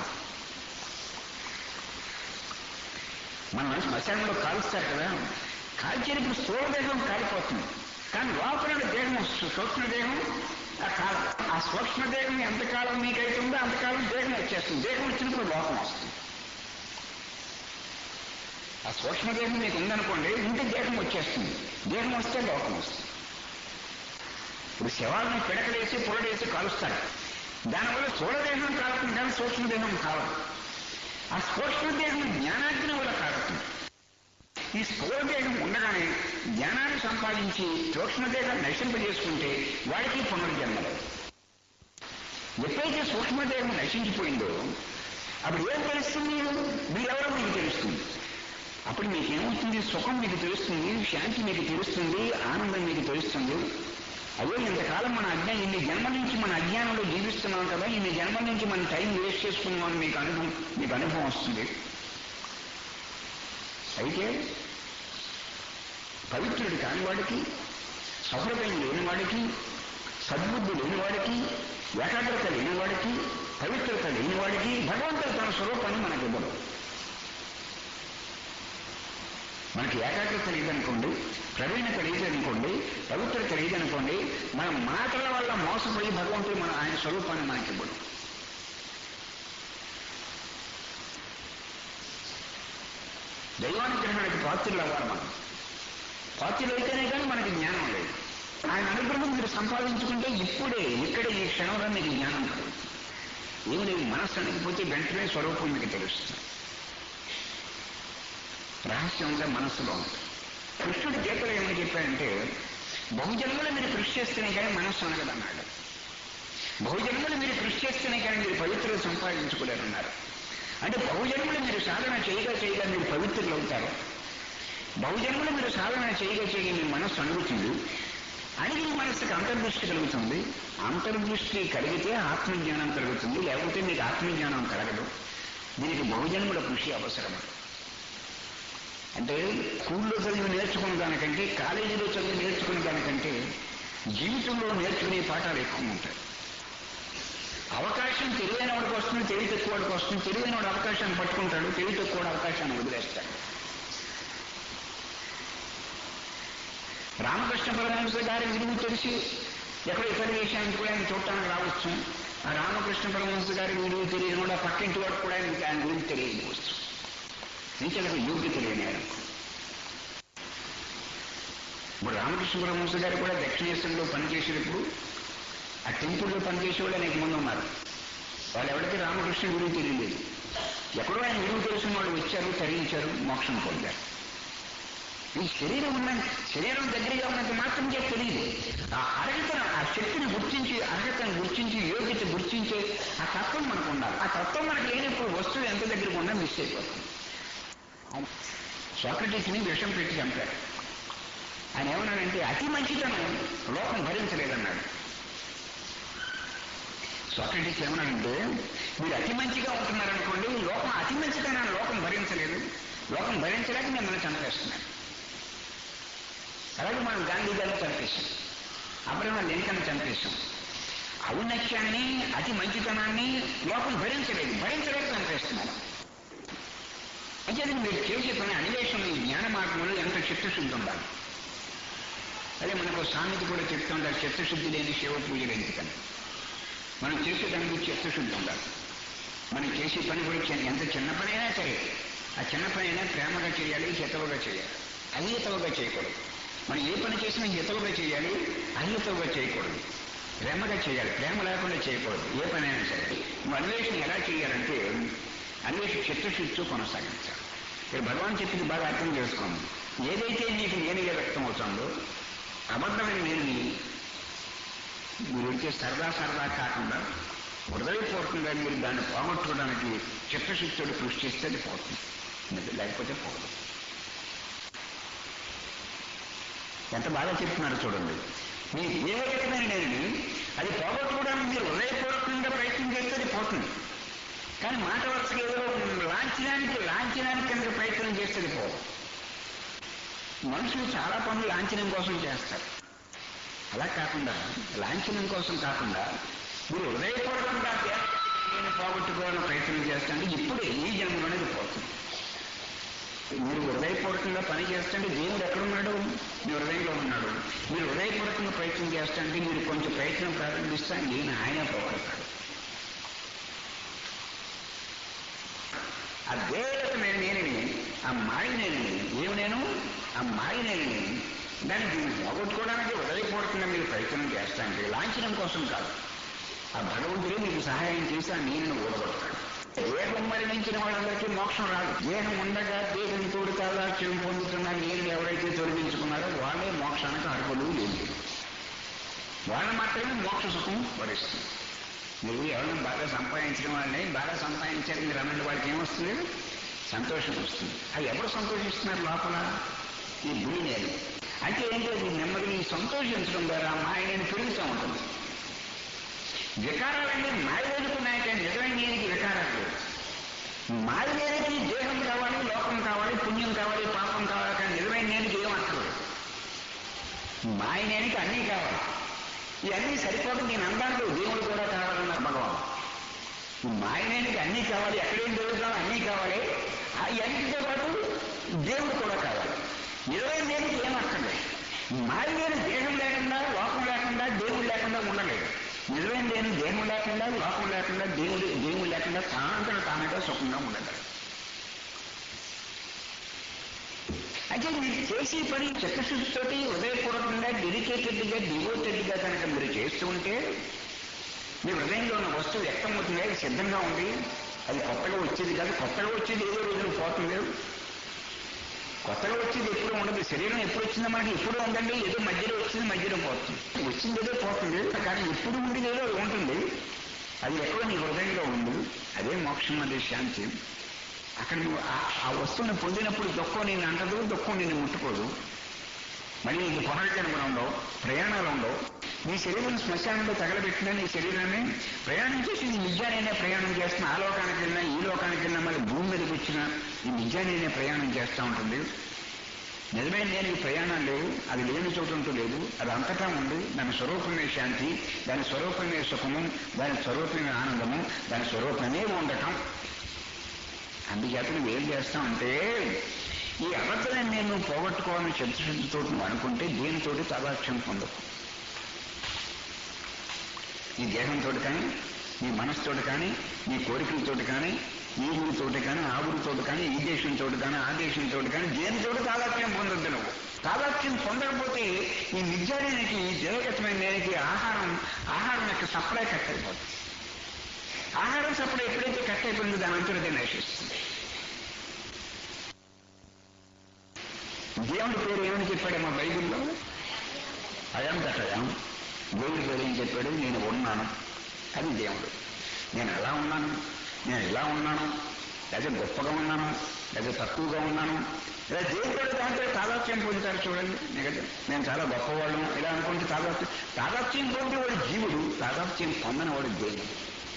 మన శ్మశానంలో కాలుస్తారు కదా కాల్చేటప్పుడు స్థూలదేహం కాలిపోతుంది కానీ లోపల దేహం సూక్ష్మదేహం ఆ కాలం ఆ సూక్ష్మదేహం ఎంతకాలం మీకైతుందో అంతకాలం దేహం వచ్చేస్తుంది దేహం వచ్చినప్పుడు లోకం వస్తుంది ఆ సూక్ష్మదేహం మీకు ఉందనుకోండి ఉంటే దేహం వచ్చేస్తుంది దేహం వస్తే లోకం వస్తుంది ఇప్పుడు శవాలను పిడకలేసి పొలడేసి కాలుస్తారు దానివల్ల స్థూలదేహం కాలుతుంది కానీ సూక్ష్మదేహం కావాలి ఆ సూక్ష్మదేహం జ్ఞానాగ్ని వల్ల కాలుతుంది ఈ స్థూలదేహం ఉండగానే జ్ఞానాన్ని సంపాదించి సూక్ష్మదేహం నశింపజేసుకుంటే వాడికి పునర్జన్మ లేదు ఎప్పుడైతే సూక్ష్మదేహం నశించిపోయిందో అప్పుడు ఏం తెలుస్తుంది మీరెవరో మీకు తెలుస్తుంది అప్పుడు మీకేమవుతుంది సుఖం మీకు తెలుస్తుంది శాంతి మీకు తెలుస్తుంది ఆనందం మీకు తెలుస్తుంది అయ్యో ఇంతకాలం మన అజ్ఞానం ఇన్ని జన్మ నుంచి మన అజ్ఞానంలో జీవిస్తున్నాం కదా ఇన్ని జన్మ నుంచి మన టైం వేస్ట్ చేసుకున్నాం అని మీకు అనుభవం మీకు అనుభవం వస్తుంది అయితే పవిత్రుడు కాని వాడికి సహృదయం లేని వాడికి సద్బుద్ధి లేని వాడికి ఏకాగ్రత లేని వాడికి పవిత్రత లేని వాడికి భగవంతుడు తన స్వరూపాన్ని మనకి ఇవ్వడు మనకి ఏకాగ్రత లేదనుకోండి ప్రవీణత లేదనుకోండి పవిత్రత లేదనుకోండి మన మాటల వల్ల మోసపోయి భగవంతుడు మన ఆయన స్వరూపాన్ని మనకి ఇవ్వడు దైవానుగ్రహానికి పాత్రలు అవ్వాలి మనం పాత్రలు అయితేనే కానీ మనకి జ్ఞానం లేదు ఆయన అనుగ్రహం మీరు సంపాదించుకుంటే ఇప్పుడే ఇక్కడే ఈ క్షణంలో మీకు జ్ఞానం కలుగుతుంది ఏమి లేదు మనస్సు అనకపోతే వెంటనే స్వరూపం మీకు తెలుస్తుంది రహస్యం అంతా మనస్సులో ఉంది కృష్ణుడు గీతలో ఏమని చెప్పాడంటే బహుజన్మలు మీరు కృషి చేస్తేనే కానీ మనస్సు అనగదన్నాడు బహుజన్మలు మీరు కృషి చేస్తేనే కానీ మీరు పవిత్రత సంపాదించుకోలేరన్నారు అంటే బహుజన్మలు మీరు సాధన చేయగా చేయగా మీరు పవిత్రులు అవుతారు బహుజన్మలు మీరు సాధన చేయగా చేయగా మీ మనస్సు అణుగుతుంది అడిగిన మనస్సుకి అంతర్దృష్టి కలుగుతుంది అంతర్దృష్టి కలిగితే ఆత్మజ్ఞానం కలుగుతుంది లేకపోతే మీకు ఆత్మజ్ఞానం కలగదు దీనికి బహుజన్ముల కృషి అవసరం అంటే స్కూల్లో చదివి నేర్చుకున్న దానికంటే కాలేజీలో చదివి నేర్చుకున్న దానికంటే జీవితంలో నేర్చుకునే పాఠాలు ఎక్కువ ఉంటాయి అవకాశం తెలివైన వాడికి వస్తుంది తెలివి తక్కువ వాడికి వస్తుంది తెలివైన వాడు అవకాశాన్ని పట్టుకుంటాడు తెలివి తక్కువ వాడు అవకాశాన్ని వదిలేస్తాడు రామకృష్ణ పరమహంస గారి విలువ తెలిసి ఎక్కడ ఇతర విషయానికి కూడా ఆయన చూడటానికి రావచ్చు ఆ రామకృష్ణ పరమహంస గారి విలువ తెలియని కూడా పక్కింటి వాడు కూడా ఆయనకి ఆయన గురించి తెలియవచ్చు నీకు యోగ్యత లేని ఆయనకు ఇప్పుడు రామకృష్ణ పరమహంస గారు కూడా దక్షిణేశ్వరంలో పనిచేసేటప్పుడు ఆ టెంపుల్లో పనిచేసే వాళ్ళు అనేక మంది ఉన్నారు వాళ్ళు ఎవరికి రామకృష్ణ గురించి తెలియలేదు ఎక్కడో ఆయన విలువ తెలిసిన వాళ్ళు వచ్చారు తరించారు మోక్షం పొందారు ఈ శరీరం ఉన్న శరీరం దగ్గరగా ఉన్నంత మాత్రం చేసి తెలియదు ఆ అర్హతను ఆ శక్తిని గుర్తించి అర్హతను గుర్తించి యోగ్యత గుర్తించే ఆ తత్వం మనకు ఉండాలి ఆ తత్వం మనకు లేనప్పుడు వస్తువు ఎంత దగ్గరకు ఉన్నా మిస్ అయిపోతుంది సోక్రటీస్ని విషం పెట్టి చంపారు ఆయన ఏమన్నాడంటే అతి మంచితనం లోకం భరించలేదన్నాడు సోక్రటీస్ ఏమన్నాడంటే మీరు అతి మంచిగా ఉంటున్నారనుకోండి లోకం అతి మంచితనాన్ని లోకం భరించలేదు లోకం భరించలేక మిమ్మల్ని చంపేస్తున్నారు అలాగే మనం గాంధీ గారిని చంపేశాం అబ్రహం లింకన్ చంపేశాం ఔన్నత్యాన్ని అతి మంచితనాన్ని లోకం భరించలేదు భరించలేక చంపేస్తున్నారు అంటే మీరు చేసే పని అన్వేషణ ఈ జ్ఞాన మార్గంలో ఎంత చిత్తశుద్ధి ఉండాలి అదే మనకు సామెత కూడా చెప్తూ ఉంటారు చిత్తశుద్ధి లేని శివ పూజలు ఎందుకని మనం చేసే దానికి చిత్తశుద్ధి ఉండాలి మనం చేసే పని కూడా చిన్న- ఎంత చిన్న పని అయినా సరే ఆ చిన్న పని అయినా ప్రేమగా చేయాలి హితవుగా చేయాలి అహితవుగా చేయకూడదు మనం ఏ పని చేసినా హితవుగా చేయాలి అహితవుగా చేయకూడదు ప్రేమగా చేయాలి ప్రేమ లేకుండా చేయకూడదు ఏ పని అయినా సరే నువ్వు అన్వేషణ ఎలా చేయాలంటే అన్వేషణ చిత్తశుద్ధితో కొనసాగించాలి ఇక్కడ భగవాన్ చెప్పింది బాగా అర్థం చేసుకోండి ఏదైతే నీకు నేనుగా వ్యక్తం అవుతుందో అబద్ధమైన నేనుని మీరు వచ్చే సరదా సరదా కాకుండా హృదయపూర్వకంగా మీరు దాన్ని పోగొట్టుకోవడానికి చిత్తశుద్ధితో కృషి చేస్తే అది పోతుంది లేదు- లేకపోతే పోదు ఎంత బాగా చెప్తున్నారు చూడండి మీ ఏ రకమైన నేను అది పోగొట్టుకోవడానికి మీరు హృదయపూర్వకంగా ప్రయత్నం చేస్తే అది పోతుంది కానీ మాట వరుసగా ఏదో లాంఛనానికి లాంఛనానికి కనుక ప్రయత్నం చేస్తే అది పోదు మనుషులు చాలా పనులు లాంఛనం కోసం చేస్తారు అలా కాకుండా లాంఛనం కోసం కాకుండా మీరు హృదయపూర్వకంగా నేను పోగొట్టుకోవాలని ప్రయత్నం చేస్తుంటే ఇప్పుడే ఈ జన్మలోనే పోతుంది మీరు హృదయపూర్వకంగా పని చేస్తుంటే దేవుడు ఎక్కడున్నాడు మీ హృదయంలో ఉన్నాడు మీరు హృదయపూర్వకంగా ప్రయత్నం చేస్తుంటే మీరు కొంచెం ప్రయత్నం ప్రారంభిస్తే నేను ఆయన పోగొడతాడు ఆ దేవతమైన నేనని ఆ మాయ నేనని ఏమి నేను ఆ మాయ నేనని దాన్ని దీన్ని పోగొట్టుకోవడానికి హృదయపూర్వకంగా మీరు ప్రయత్నం చేస్తాంటే లాంఛనం కోసం కాదు ఆ భగవంతుడే మీకు సహాయం చేసి ఆ నీరుని ఊడగొడతాడు దేహం మరణించిన వాళ్ళందరికీ మోక్షం రాదు దేహం ఉండగా దేహం తోడు కాదాక్ష్యం పొందుతున్న నీరుని ఎవరైతే తొలగించుకున్నారో వాళ్ళే మోక్షానికి అర్హులు లేదు వాళ్ళు మాత్రమే మోక్ష సుఖం వరిస్తుంది మీరు ఎవరైనా బాగా సంపాదించిన వాళ్ళని బాగా సంపాదించారు మీరు అన్నట్టు వాళ్ళకి ఏమొస్తుంది సంతోషం వస్తుంది అది ఎవరు సంతోషిస్తున్నారు లోపల ఈ భూమి నేను అంటే ఏంటి అది నెమ్మదిని సంతోషించడం ద్వారా మాయని పెరుగుతూ ఉంటుంది వికారాలన్నీ మాయవేదుకున్నాయి కానీ నిజమైన నేనికి వికారాలు లేవు మాయవేదికి దేహం కావాలి లోకం కావాలి పుణ్యం కావాలి పాపం కావాలి కానీ నిజమైన నేనికి ఏం అక్కర్లేదు మాయ నేనికి అన్నీ కావాలి ఇవన్నీ సరిపోక నేను అందాను దేవుడు కూడా కావాలన్నారు భగవాన్ ఈ మాయనేనికి అన్నీ కావాలి ఎక్కడేం జరుగుతామో అన్నీ కావాలి ఆ ఇవన్నిటితో పాటు దేవుడు కూడా కావాలి నిజమైన దేనికి ఏమక్కర్లేదు మారిలేని దేహం లేకుండా లోకం లేకుండా దేవుడు లేకుండా ఉండలేదు నిజమైన దేని దేహం లేకుండా లోకం లేకుండా దేవుడు దేవుడు లేకుండా తానంతట తానుగా సుఖంగా ఉండగలరు అయితే మీరు చేసే పని చిత్తశుద్ధితోటి హృదయపూర్వకంగా డెడికేటెడ్గా డివోటెడ్గా కనుక మీరు చేస్తూ ఉంటే మీ హృదయంలో ఉన్న వస్తువు వ్యక్తమవుతుంది అది సిద్ధంగా ఉంది అది కొత్తగా వచ్చేది కాదు కొత్తగా వచ్చేది ఏదో రోజులు పోతుంది కొత్తగా వచ్చేది ఎప్పుడు ఉండదు శరీరం ఎప్పుడు వచ్చిందో మనకి ఎప్పుడు ఉందండి ఏదో మధ్యలో వచ్చింది మధ్యలో పోతుంది వచ్చింది ఏదో పోతుంది కానీ ఎప్పుడు ఉండేది ఏదో అది ఉంటుంది అది ఎక్కడో నీ హృదయంలో ఉంది అదే మోక్షం అదే శాంతి అక్కడ నువ్వు ఆ- ఆ వస్తువుని పొందినప్పుడు దుఃఖం నేను అంటదు దుఃఖం నేను ముట్టుకోదు మళ్ళీ నీకు పునర్జన్మలు ఉండవు ప్రయాణాలు ఉండవు నీ శరీరం శ్మశానంలో తగలబెట్టినా నీ శరీరాన్ని ప్రయాణం చేసి నీ నిజానైనా ప్రయాణం చేస్తున్నా ఆ లోకానికి వెళ్ళినా ఈ లోకానికి వెళ్ళినా మళ్ళీ భూమి మీదకి వచ్చినా ఈ నిజానైనా ప్రయాణం చేస్తూ ఉంటుంది నిజమైన నేను ఈ ప్రయాణం లేదు అది లేని చోటంటూ లేదు అది అంతటా ఉంది దాని స్వరూపమే శాంతి దాని స్వరూపమే సుఖము దాని స్వరూపమే ఆనందము దాని స్వరూపమే ఉండటం అందుచేత నువ్వు ఏం చేస్తావంటే ఈ అబద్ధాన్ని నేను పోగొట్టుకోవాలని చిత్తశుద్ధితో నువ్వు అనుకుంటే దేనితోటి తాదాక్ష్యం పొందకు నీ దేహంతో కానీ నీ మనసుతోటి కానీ నీ కోరికలతోటి కానీ ఈ ఊరితోటి కానీ ఆ ఊరితోటి కానీ ఈ దేశంతో కానీ ఆ దేశంతో కానీ దేనితోటి తాదాత్మ్యం పొందొద్దు నువ్వు తాదాత్మ్యం పొందకపోతే ఈ నిజానికి ఈ దేవగతమైన దేనికి ఆహారం ఆహారం యొక్క సప్లై కట్ అయిపోతుంది ఆహారం సప్లై ఎప్పుడైతే కట్ అయిపోయిందో దాని అంతటి నశిస్తుంది దేవుడి పేరు ఏమని చెప్పాడు మా బైబిల్లో అయం దటయం దేవుడి పేరు ఏం చెప్పాడు నేను ఉన్నాను అది దేవుడు నేను ఎలా ఉన్నాను నేను ఇలా ఉన్నాను లేదా గొప్పగా ఉన్నాను లేదా తక్కువగా ఉన్నాను లేదా దేవుడు దాంట్లో తాదాత్యం పొందుతారు చూడండి నిజం నేను చాలా గొప్పవాళ్ళం ఇలా అనుకుంటే తాదాత్యం తాదాత్యం పొంది వాడు జీవుడు తాదాత్యం పొందని వాడు దేవుడు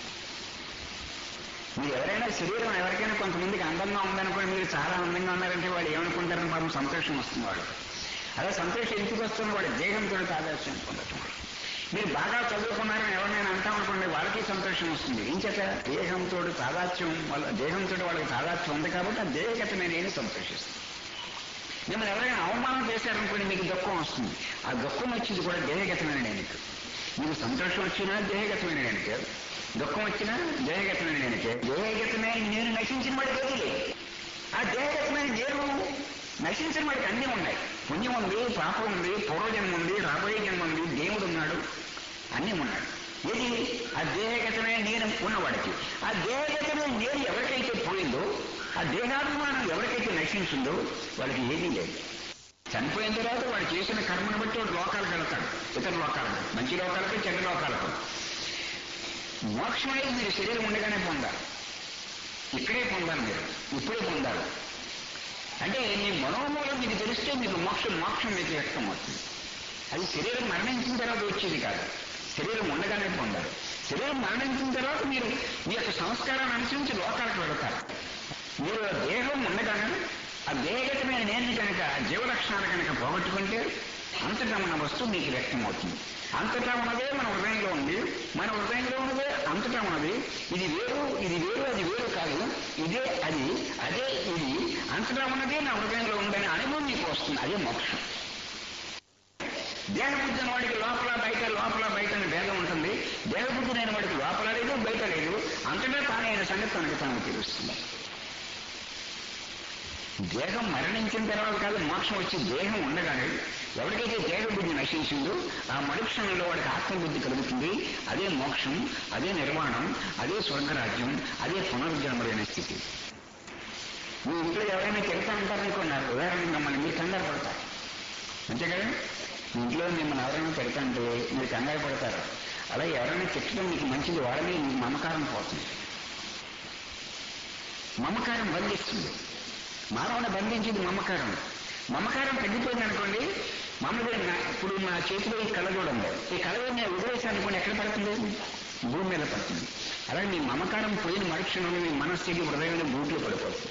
మీరు ఎవరైనా శరీరం ఎవరికైనా కొంతమందికి అందంగా ఉందనుకోండి మీరు చాలా అందంగా ఉన్నారంటే వాడు ఏమనుకుంటారని పాపం సంతోషం వస్తుంది వాడు అలా సంతోషం ఎందుకు వస్తుంది వాడి దేహంతో తాదాత్యం పొందటం మీరు బాగా చదువుకున్నారని ఎవరినైనా అంటాం అనుకోండి వాళ్ళకి సంతోషం వస్తుంది ఏం చేత దేహంతో తాదాత్యం వాళ్ళ దేహంతో వాళ్ళకి తాదాత్యం ఉంది కాబట్టి ఆ దేహగతమైన నేను సంతోషిస్తుంది మిమ్మల్ని ఎవరైనా అవమానం చేశారనుకోండి మీకు దుఃఖం వస్తుంది ఆ దుఃఖం వచ్చేది కూడా దేహగతమైన నేనికి మీకు సంతోషం వచ్చినా దేహగతమైన నేనికే దుఃఖం వచ్చినా దేహగతమైన నేనికే దేహగతమైన నేను నశించిన వాడికి ఏది లేదు ఆ దేహగతమైన నేను నశించిన వాడికి అన్నీ ఉన్నాయి పుణ్యం ఉంది పాపం ఉంది పూర్వజన్మ ఉంది రాబోయే జన్మ ఉంది దేవుడు ఉన్నాడు అన్నీ ఉన్నాడు ఏది ఆ దేహగతమైన నేను ఉన్నవాడికి ఆ దేహగతమైన నేను ఎవరికైతే పోయిందో ఆ దేహాభిమానం ఎవరికైతే నశించిందో వాళ్ళకి ఏదీ లేదు చనిపోయిన తర్వాత వాడు చేసిన కర్మను బట్టి వాడు లోకాలకు వెళ్తాడు ఇతర లోకాలకు మంచి లోకాలకు చెడ్డ లోకాలకు మోక్షం అనేది మీరు శరీరం ఉండగానే పొందాలి ఇక్కడే పొందాలి మీరు ఇప్పుడే పొందాలి అంటే మీ మనోమూలం మీకు తెలిస్తే మీకు మోక్షం మోక్షం మీకు వ్యక్తం అవుతుంది అది శరీరం మరణించిన తర్వాత వచ్చేది కాదు శరీరం ఉండగానే పొందాలి శరీరం మరణించిన తర్వాత మీరు మీ యొక్క సంస్కారాన్ని అనుసరించి లోకాలకు వెళతారు మీరు ఆ దేహం ఉండగానే ఆ దేహగతమైన నేను కనుక జీవలక్షణాలు కనుక పోగొట్టుకుంటే అంతటా ఉన్న వస్తువు మీకు వ్యక్తం అవుతుంది అంతటా ఉన్నదే మన హృదయంలో ఉంది మన హృదయంలో ఉన్నదే అంతటా ఉన్నది ఇది వేరు ఇది వేరు అది వేరు కాదు ఇదే అది అదే ఇది అంతటా ఉన్నదే నా హృదయంలో ఉందనే అనుభవం మీకు వస్తుంది అదే మోక్షం దేహబుద్ధి అనే వాడికి లోపల బయట లోపల బయట అనే భేదం ఉంటుంది దేహబుద్ధి లేని వాడికి లోపల లేదు బయట లేదు అంతటా తానైన సంగతి తనకు తాను తెలుస్తుంది దేహం మరణించిన తర్వాత కాదు మోక్షం వచ్చి దేహం ఉండగానే ఎవరికైతే దేహబుద్ధి నశించిందో ఆ మరుక్షణంలో వాడికి ఆత్మబుద్ధి కలుగుతుంది అదే మోక్షం అదే నిర్మాణం అదే స్వర్గరాజ్యం అదే పునరుజ్జన్మలైన స్థితి మీ ఇంట్లో ఎవరైనా తిడతా ఉంటారనుకున్నారు ఉదాహరణకి మిమ్మల్ని మీరు కంగారు పడతారు అంతే కదా మీ ఇంట్లో మిమ్మల్ని ఎవరైనా పెడతా అంటే మీరు కంగారు పడతారు అలా ఎవరైనా తిట్టడం మీకు మంచిది వాళ్ళని మీకు మమకారం పోతుంది మమకారం బంధిస్తుంది మానవుని బంధించేది మమకారం మమకారం తగ్గిపోయింది అనుకోండి మామూలుగా నా- ఇప్పుడు నా చేతిలో ఈ కళ్ళజోడు ఉంది ఈ కళ్ళజోడు నేను వదిలేసాను అనుకోండి ఎక్కడ పడుతుంది భూమి మీద పడుతుంది అలాగే మీ మమకారం పోయిన మరుక్షణంలో మీ మనస్సుకి హృదయంలో బూట్లో పడిపోతుంది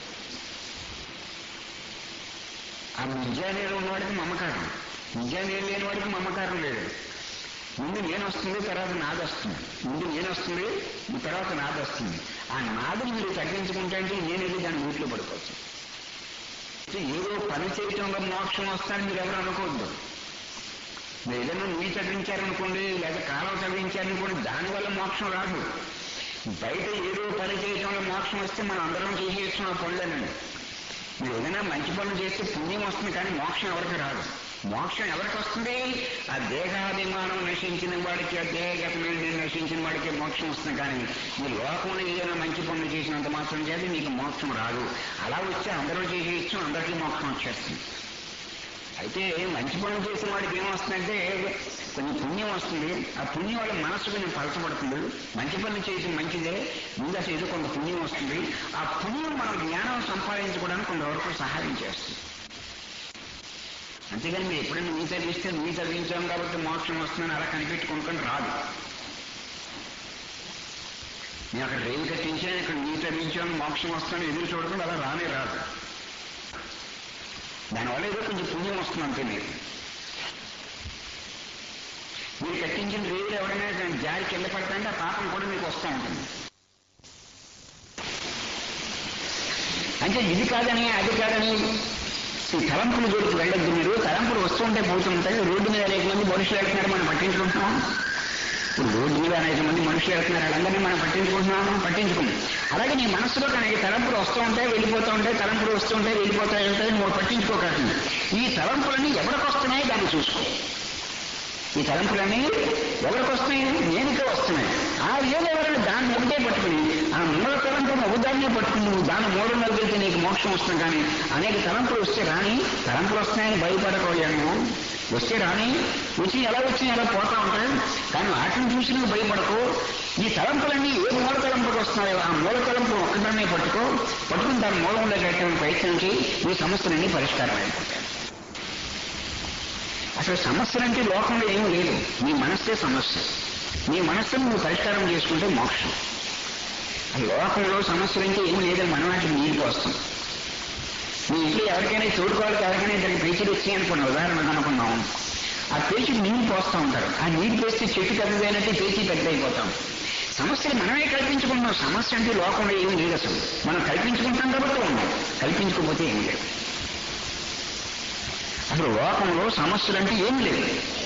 ఆ నిజానేరు ఉన్నవాడికి మమకారం నిజానేరు లేని వాడికి మమకారం లేదు ముందు నేను వస్తుంది తర్వాత నాది వస్తుంది ముందు నేను వస్తుంది తర్వాత నాది వస్తుంది ఆ నాది మీరు తగ్గించుకుంటే అంటే నేను వెళ్ళి దాని వీటిలో పడిపోతుంది ఏదో పని చేయటంలో మోక్షం వస్తారని మీరు ఎవరు అనుకోవద్దు మీరు ఏదైనా నీ చదివించారనుకోండి లేదా కాలం చదివించారనుకోండి దానివల్ల మోక్షం రాదు బయట ఏదో పని చేయటంలో మోక్షం వస్తే మనం అందరం చేసేయచ్చు ఆ పనులేనండి మీరు ఏదైనా మంచి పనులు చేస్తే పుణ్యం వస్తుంది కానీ మోక్షం ఎవరికి రాదు మోక్షం ఎవరికి వస్తుంది ఆ దేహాభిమానం నశించిన వాడికి ఆ దేహగతమైన నశించిన వాడికి మోక్షం వస్తుంది కానీ మీ లోకంలో ఏదైనా మంచి పనులు చేసినంత మాత్రం చేత మీకు మోక్షం రాదు అలా వచ్చి అందరూ చేసేయచ్చు అందరికీ మోక్షం వచ్చేస్తుంది అయితే మంచి పనులు చేసిన వాడికి ఏమొస్తుందంటే కొంచెం పుణ్యం వస్తుంది ఆ పుణ్యం వల్ల మనసు కొంచెం పలచబడుతుంది మంచి పనులు చేయడం మంచిదే ముందు అసలు ఏదో కొంత పుణ్యం వస్తుంది ఆ పుణ్యం మన జ్ఞానం సంపాదించుకోవడానికి కొంతవరకు సహాయం చేస్తుంది అంతేగాని మీరు ఎప్పుడైనా మీ చదివిస్తే మీ చదివించాం కాబట్టి మోక్షం వస్తుందని అలా కనిపెట్టుకుంటాం రాదు నేను అక్కడ రేవు కట్టించాను ఇక్కడ నీ చదివించాను మోక్షం వస్తుందని ఎదురు చూడకుండా అలా రానే రాదు దానివల్ల ఏదో కొంచెం పుణ్యం వస్తుంది అంతే మీరు మీరు కట్టించిన రేవులు ఎవరైనా దాని జారి కింద పడతాయంటే ఆ పాపం కూడా మీకు వస్తూ ఉంటుంది అంటే ఇది కాదని అది కాదని ఈ తలంపులు జోలికి వెళ్ళొద్దు మీరు తలంపులు వస్తుంటే పోతుంటాయి రోడ్డు మీద అనేక మంది మనుషులు వెళ్తున్నారు మనం పట్టించుకుంటున్నాం ఇప్పుడు రోడ్డు మీద అనేక మంది మనుషులు వెళ్తున్నారు వాళ్ళందరినీ మనం పట్టించుకుంటున్నాము పట్టించుకున్నాం అలాగే నీ మనసులో అనేక తలంపులు వస్తూ ఉంటాయి వెళ్ళిపోతూ ఉంటాయి తలంపులు వస్తూ ఉంటాయి వెళ్ళిపోతాయి వెళ్తాయి నువ్వు పట్టించుకోకండి ఈ తలంపులన్నీ ఎవరికి వస్తున్నాయి దాన్ని చూసుకో ఈ తలంపులన్నీ ఎవరికి వస్తున్నాయి నేనుకే వస్తున్నాయి ఆ ఏదో ఎవరైనా దాన్ని ఒకటే పట్టుకుని ఆ మూల తలంపులను ఒకదాన్నే పట్టుకుని నువ్వు దాని మూలంలోకి వెళ్తే నీకు మోక్షం వస్తుంది కానీ అనేక తలంపులు వస్తే రాని తలంపులు వస్తున్నాయని భయపడకపోయా నువ్వు వస్తే రాని వచ్చి ఎలా వచ్చి ఎలా పోతా ఉంటాయి కానీ వాటిని చూసి నువ్వు భయపడకు ఈ తలంపులన్నీ ఏ మూల తలంపుకి వస్తున్నాయో ఆ మూల తలంపు ఒక్కదాన్నే పట్టుకో పట్టుకుని దాని మూలంలో కట్టడానికి ప్రయత్నం చేయి నీ సమస్యలన్నీ పరిష్కారం అయిపోతాయి అసలు సమస్యలు అంటే లోకంలో ఏమీ లేదు నీ మనస్సే సమస్య నీ మనస్సును నువ్వు పరిష్కారం చేసుకుంటే మోక్షం ఆ లోకంలో సమస్యలు అంటే ఏమీ లేదని మనం వాటికి నీళ్ళు పోస్తాం మీ ఇంట్లో ఎవరికైనా తోడుకోవాలికి ఎవరికైనా ఇద్దరికి పేచీలు వచ్చాయి అనుకున్నాం ఉదాహరణ అనుకున్నాం ఆ పేచీకి నీళ్ళు పోస్తూ ఉంటారు ఆ నీళ్ళు పోస్తే చెట్టు పెద్దదైనట్టు పేచీ పెద్ద అయిపోతాం సమస్యలు మనమే కల్పించుకుంటున్నాం సమస్య అంటే లోకంలో ఏమీ లేదు అసలు మనం కల్పించుకుంటాం కాబట్టి ఉన్నాం కల్పించుకోకపోతే ఏం లేదు అసలు లోకంలో సమస్యలు అంటే ఏం లేదు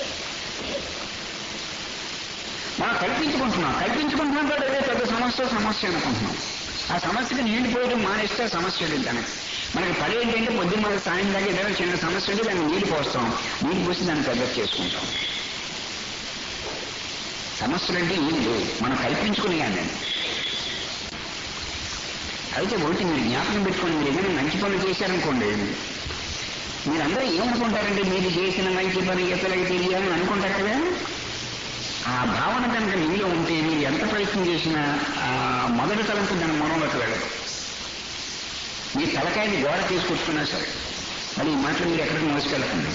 మనం కల్పించుకుంటున్నాం కల్పించుకుంటున్నాం కూడా అదే పెద్ద సమస్య సమస్య అనుకుంటున్నాం ఆ సమస్యకి నీళ్లు పోయడం మానేస్తే ఆ సమస్య లేదు దానికి మనకి పని ఏంటంటే పొద్దున్న మనకి సాయం దాకా ఏదైనా చిన్న సమస్య ఉంటే దాన్ని నీళ్లు పోస్తాం నీళ్లు పోసి దాన్ని పెద్ద చేసుకుంటాం సమస్యలు అంటే ఏం లేవు మనం కల్పించుకునేయాన్ని అయితే ఒకటి మీరు జ్ఞాపకం పెట్టుకోండి మీరు ఏదైనా మంచి పనులు చేశారనుకోండి మీరందరూ ఏమనుకుంటారంటే మీరు చేసిన మంచి పని ఇతరులకి తెలియాలని అనుకుంటారు కదా ఆ భావన కనుక మీలో ఉంటే మీరు ఎంత ప్రయత్నం చేసినా ఆ మొదటి తలంపు దాని మనంలోకి వెళ్ళదు మీ తలకాయని గోడ తీసుకొచ్చుకున్నా సరే మరి ఈ మాటలు మీరు ఎక్కడికి మోసుకెళ్ళకండి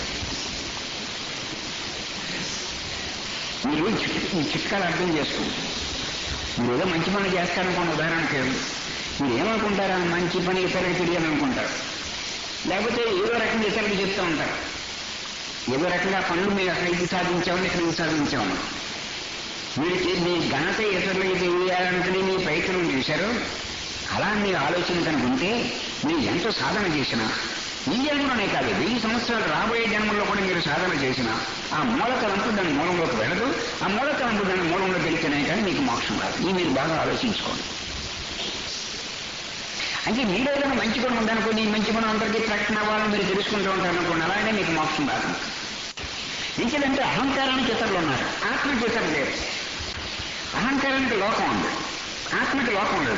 మీరు ఈ చిట్- ఈ చిట్కాలు అర్థం చేసుకోండి మీరు ఏదో మంచి పని చేస్తారనుకోండి ఉదాహరణకి మీరు ఏమనుకుంటారా మంచి పని ఇతరులకు తెలియాలనుకుంటారు లేకపోతే ఏదో రకంగా ఇతరులకు చెప్తూ ఉంటారు ఏదో రకంగా ఆ పనులు మీరు అక్కడ ఇది సాధించామని ఇక్కడ ఇది సాధించామని మీరు చే- మీ ఘనత ఇతరులకు తెలియాలంటే మీ ప్రయత్నం చేశారు అలా మీ ఆలోచన కనుక ఉంటే మీరు ఎంతో సాధన చేసినా ఈ జన్మలోనే కాదు వెయ్యి సంవత్సరాలు రాబోయే జన్మల్లో కూడా మీరు సాధన చేసిన ఆ మూలకలంపు దాని మూలంలోకి వెళ్ళదు ఆ మూలకలంపు దాని మూలంలోకి వెళ్తేనే కానీ మీకు మోక్షం రాదు ఇది మీరు బాగా ఆలోచించుకోండి అంటే మీరు ఏదైనా మంచి గుణం ఉందనుకోండి ఈ మంచి గుణం అందరికీ ప్రకటన అవ్వాలని మీరు తెలుసుకుంటూ ఉంటారు అనుకోండి అలాగే మీకు మోక్షం రాదు ఇంకేదంటే అహంకారానికి ఇతరులు ఉన్నారు ఆత్మకి ఇతరులు లేరు అహంకారానికి లోకం ఉంది ఆత్మకి లోకం లేదు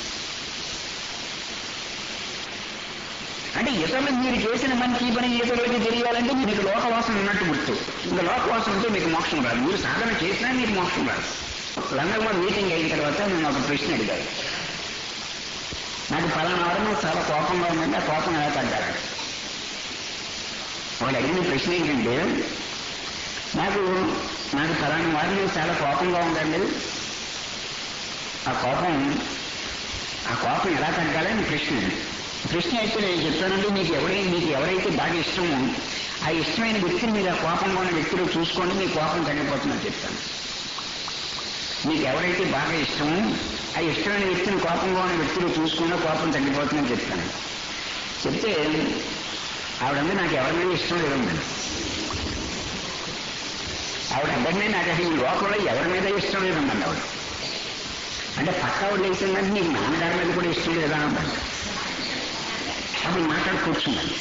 అంటే ఇతరులకు మీరు చేసిన మంచి పని ఇతరులకి తెలియాలంటే మీకు లోకవాసన ఉన్నట్టు గుర్తు ఇంకా లోకవాసన ఉంటే మీకు మోక్షం రాదు మీరు సాధన చేసినా మీకు మోక్షం రాదు లండన్ మీటింగ్ అయిన తర్వాత నేను ఒక ప్రశ్న అడిగాను నాకు పలానా వారు మీద చాలా కోపంగా ఉందంటే ఆ కోపం ఎలా తగ్గాలి వాళ్ళు అడిగిన ప్రశ్న ఏంటంటే నాకు నాకు పలానా వారి మీద చాలా కోపంగా ఉందండి ఆ కోపం ఆ కోపం ఎలా తగ్గాలి అని ప్రశ్న ప్రశ్న అయితే నేను చెప్తానండి మీకు ఎవరైతే మీకు ఎవరైతే బాగా ఇష్టమో ఆ ఇష్టమైన వ్యక్తిని మీరు ఆ కోపంగా ఉన్న వ్యక్తిలో చూసుకోండి మీ కోపం తగ్గిపోతుందని చెప్తాను మీకు ఎవరైతే బాగా ఇష్టమో ఆ ఇష్టమైన వ్యక్తిని కోపంగా ఉన్న వ్యక్తిలో చూసుకున్నా కోపం తగ్గిపోతుందని చెప్తాను చెప్తే ఆవిడంది నాకు ఎవరి మీద ఇష్టం లేదండి ఆవిడ అందరినీ నాకు అసలు ఈ లోకంలో ఎవరి మీద ఇష్టం లేదండి ఆవిడ అంటే పక్క ఆవిడ వేసిందంటే నీకు నాన్నగారి మీద కూడా ఇష్టం లేదా అన్నాడు అప్పుడు మాట్లాడి కూర్చున్నాను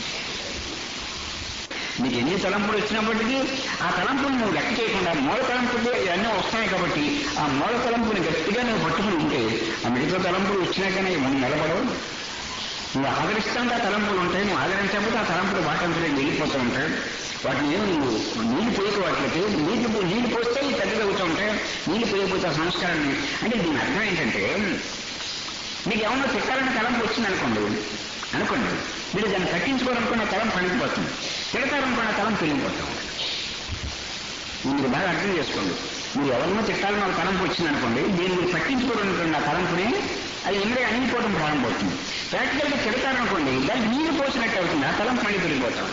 నీకు ఎన్ని తలంపులు వచ్చినప్పటికీ ఆ తలంపులు నువ్వు లెక్క చేయకుండా మూల తలంపులు ఇవన్నీ వస్తాయి కాబట్టి ఆ మూల తలంపుని గట్టిగా నువ్వు పట్టుకుని ఉంటే ఆ మిగతా తలంపులు వచ్చినాకనే మనం నిలబడవు నువ్వు ఆదరిస్తాంటే ఆ తలంపులు ఉంటాయి నువ్వు ఆదరించకపోతే ఆ తలంపులు వాటంతలో వెళ్ళిపోతూ ఉంటాయి వాటిని ఏమి నువ్వు నీళ్ళు పోయకు వాటికి నీళ్ళు పో- నీళ్ళు పోస్తే ఈ పెద్దగా అవుతూ ఉంటాయి నీళ్ళు పోయకపోతే ఆ సంస్కారాన్ని అంటే దీని అర్థం ఏంటంటే మీకు ఏమన్నా తిట్టాలని తలంపు వచ్చింది అనుకోండి అనుకోండి మీరు దాన్ని కట్టించుకోవాలనుకున్న తలం పండిపోతుంది తిడతారనుకున్న తలం పెరిగిపోతాం మీరు బాగా అర్థం చేసుకోండి మీరు ఎవరినో తిట్టాలని ఒక తలంపు వచ్చింది అనుకోండి దీన్ని మీరు పట్టించుకోవాలనుకున్న ఆ తలంపుని అది ఇమ్మడే అణిగిపోవడం ప్రారంభమవుతుంది ప్రాక్టికల్గా తిడతారనుకోండి దానికి నీరు పోసినట్టు అవుతుంది ఆ తలంపు మళ్ళీ పెరిగిపోతాం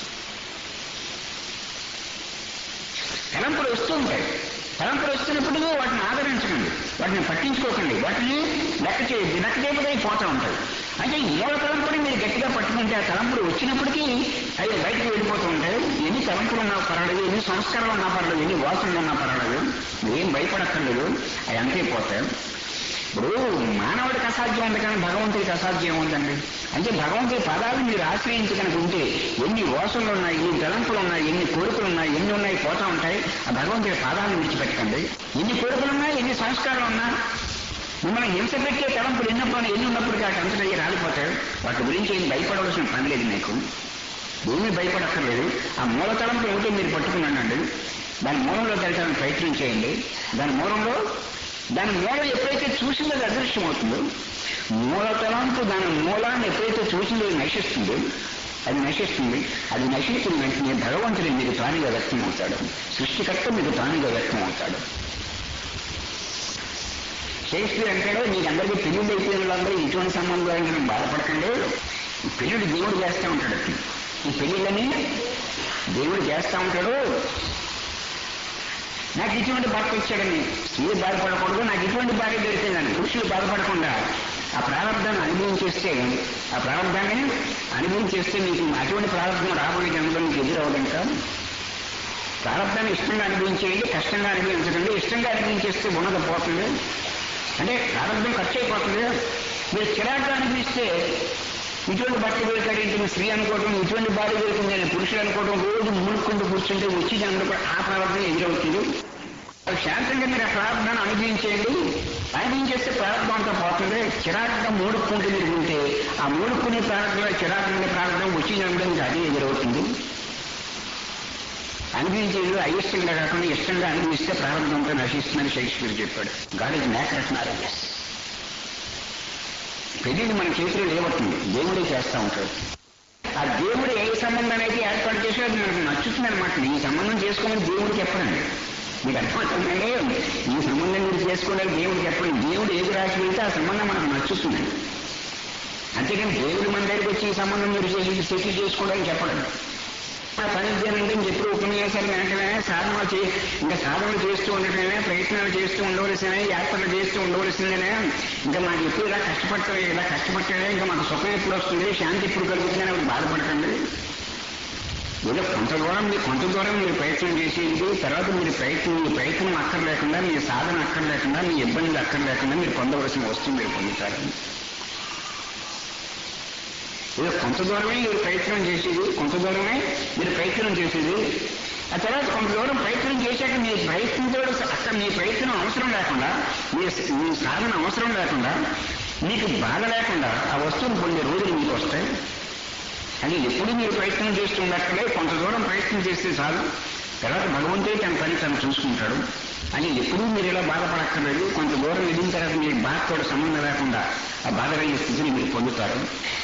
తలంపులు వస్తూ ఉంటాయి తలంపులు వస్తున్నప్పుడు వాటిని ఆదరించకండి వాటిని పట్టించుకోకండి వాటిని లెక్క చేయొద్దు లెక్క చేయకపోతే అవి పోతూ ఉంటాయి అంటే మూల తలంపుని మీరు గట్టిగా పట్టుకుంటే ఆ తలంపులు వచ్చినప్పటికీ అవి బయటకు వెళ్ళిపోతూ ఉంటాయి ఎన్ని తలంపులు ఉన్నా పర్వాలేదు ఎన్ని సంస్కారాలు ఉన్నా పర్వాలేదు ఎన్ని వాసనలు ఉన్నా పర్వాలేదు ఏం భయపడక్కర్లేదు అవి అంతే పోతాయి ఇప్పుడు మానవుడికి అసాధ్యం ఉంది కానీ భగవంతుడికి అసాధ్యం ఉందండి అంటే భగవంతుడి పదాలు మీరు ఆశ్రయించి కనుక ఉంటే ఎన్ని వాసనలు ఉన్నాయి ఎన్ని తలంపులు ఉన్నాయి ఎన్ని కోరికలు ఉన్నాయి ఎన్ని ఉన్నాయి పోతా ఉంటాయి ఆ భగవంతుడి పాదాలను విడిచిపెట్టకండి ఎన్ని కోరికలు ఉన్నాయి ఎన్ని సంస్కారాలు ఉన్నా మిమ్మల్ని హింస పెట్టే తలంపులు ఎన్నప్పుడు ఎన్ని ఉన్నప్పటికీ అటు అంతటా రాలిపోతాయి వాటి గురించి ఏం భయపడవలసిన పని లేదు మీకు ఏమీ భయపడక్కర్లేదు ఆ మూల తలంపు ఏమిటో మీరు పట్టుకున్నానండి దాని మూలంలో తెలటానికి ప్రయత్నం చేయండి దాని మూలంలో దాని మూలం ఎప్పుడైతే చూసిందో అది అదృశ్యం అవుతుందో మూల తలంపు దాని మూలాన్ని ఎప్పుడైతే చూసిందో అది నశిస్తుందో అది నశిస్తుంది అది నశించిన వెంటనే భగవంతుడు మీకు తానుగా వ్యక్తం అవుతాడు సృష్టికర్త మీకు తానుగా వ్యక్తం అవుతాడు షేక్స్పియర్ అంటాడు మీకు అందరికీ పెళ్లిళ్ళు అయిపోయిన వాళ్ళందరూ ఇటువంటి సంబంధాలు మనం బాధపడకండి ఈ పెళ్లిడు దేవుడు చేస్తూ ఉంటాడు ఈ పెళ్లిళ్ళని దేవుడు చేస్తూ ఉంటాడు నాకు ఇటువంటి భర్త వచ్చాడని స్త్రీ బాధపడకూడదు నాకు ఇటువంటి భార్య దొరికిందని పురుషులు బాధపడకుండా ఆ ప్రారంభాన్ని అనుభవించేస్తే ఆ ప్రారంభాన్ని అనుభవించేస్తే మీకు అటువంటి ప్రారంభం రాబోయే జన్మలో మీకు ఎదురవదంట ప్రారంభాన్ని ఇష్టంగా అనుభవించేయండి కష్టంగా అనుభవించకండి ఇష్టంగా అనుభవించేస్తే ఉన్నది పోతుంది అంటే ప్రారంభం ఖర్చు అయిపోతుంది మీరు చిరాగ్గా అనిపిస్తే ఇటువంటి భర్త దొరికాడు ఇంటి స్త్రీ అనుకోవటం ఇటువంటి భార్య దొరికింది అని పురుషులు అనుకోవటం రోజు మునుక్కుంటూ కూర్చుంటే వచ్చి జన్మలో ఆ ప్రారంభం ఎదురవుతుంది శాంతంగా మీరు ఆ ప్రారంభాన్ని అనుభవించేయండి అనుభవించేస్తే ప్రారంభం అంతా పోతుంది చిరాకుగా మూడుకుంటూ మీరు ఉంటే ఆ మూడుకునే ప్రారంభంలో చిరాకునే ప్రారంభం వచ్చి జన్మలో మీకు అదే ఎదురవుతుంది అనుభవించేది అయిష్టంగా కాకుండా ఇష్టంగా అనుభవిస్తే ప్రారంభంతో నశిస్తుందని షేక్స్పియర్ చెప్పాడు గాడ్ ఇస్ మ్యాక్రట్నారు పెళ్లిని మన చేతిలో లేవట్టుంది దేవుడే చేస్తూ ఉంటాడు ఆ దేవుడు ఏ సంబంధాన్ని అయితే ఏర్పాటు చేసో అది మనకు నచ్చుతుంది అనమాట ఈ సంబంధం చేసుకోమని దేవుడు చెప్పడండి మీకు అర్థమవుతుందండి ఈ సంబంధం మీరు చేసుకోవడానికి దేవుడు చెప్పండి దేవుడు ఏది రాసి వెళ్తే ఆ సంబంధం మనకు నచ్చుతుంది అంతేకాని దేవుడు మన దగ్గరికి వచ్చి ఈ సంబంధం మీరు చేసి సెటిల్ చేసుకోవడానికి చెప్పడం ఆ పని చేయాలంటే ఎప్పుడు ఉపన్యాసాలు వెంటనే సాధన చే ఇంకా సాధనలు చేస్తూ ఉండటమే ప్రయత్నాలు చేస్తూ ఉండవలసినవి యాత్రలు చేస్తూ ఉండవలసిందేనే ఇంకా మాకు ఎప్పుడు ఇలా కష్టపడతాం ఇలా కష్టపడతాడే ఇంకా మాకు సుఖం ఎప్పుడు వస్తుంది శాంతి ఎప్పుడు కలుగుతుందని ఆవిడ బాధపడకండి ఏదో కొంత దూరం మీరు కొంత దూరం మీరు ప్రయత్నం చేసేది తర్వాత మీరు ప్రయత్నం మీ ప్రయత్నం అక్కర్లేకుండా మీ సాధన అక్కర్లేకుండా మీ ఇబ్బందులు అక్కర్లేకుండా మీరు పొందవలసిన వస్తువు మీరు పొందుతారు ఏదో కొంత దూరమే మీరు ప్రయత్నం చేసేది కొంత దూరమే మీరు ప్రయత్నం చేసేది ఆ తర్వాత కొంత దూరం ప్రయత్నం చేశాక మీ ప్రయత్నంతో అక్కడ మీ ప్రయత్నం అవసరం లేకుండా మీ మీ సాధన అవసరం లేకుండా మీకు బాధ లేకుండా ఆ వస్తువును పొందే రోజులు మీకు వస్తాయి అది ఎప్పుడు మీరు ప్రయత్నం చేస్తూ ఉండక్కలే కొంత దూరం ప్రయత్నం చేస్తే చాలు తర్వాత భగవంతుడే తన పని తను చూసుకుంటాడు అని ఎప్పుడూ మీరు ఇలా బాధపడక్కర్లేదు కొంత దూరం వెళ్ళిన తర్వాత మీరు బాధతో సంబంధం లేకుండా ఆ బాధ కలిగే స్థితిని మీరు పొందుతారు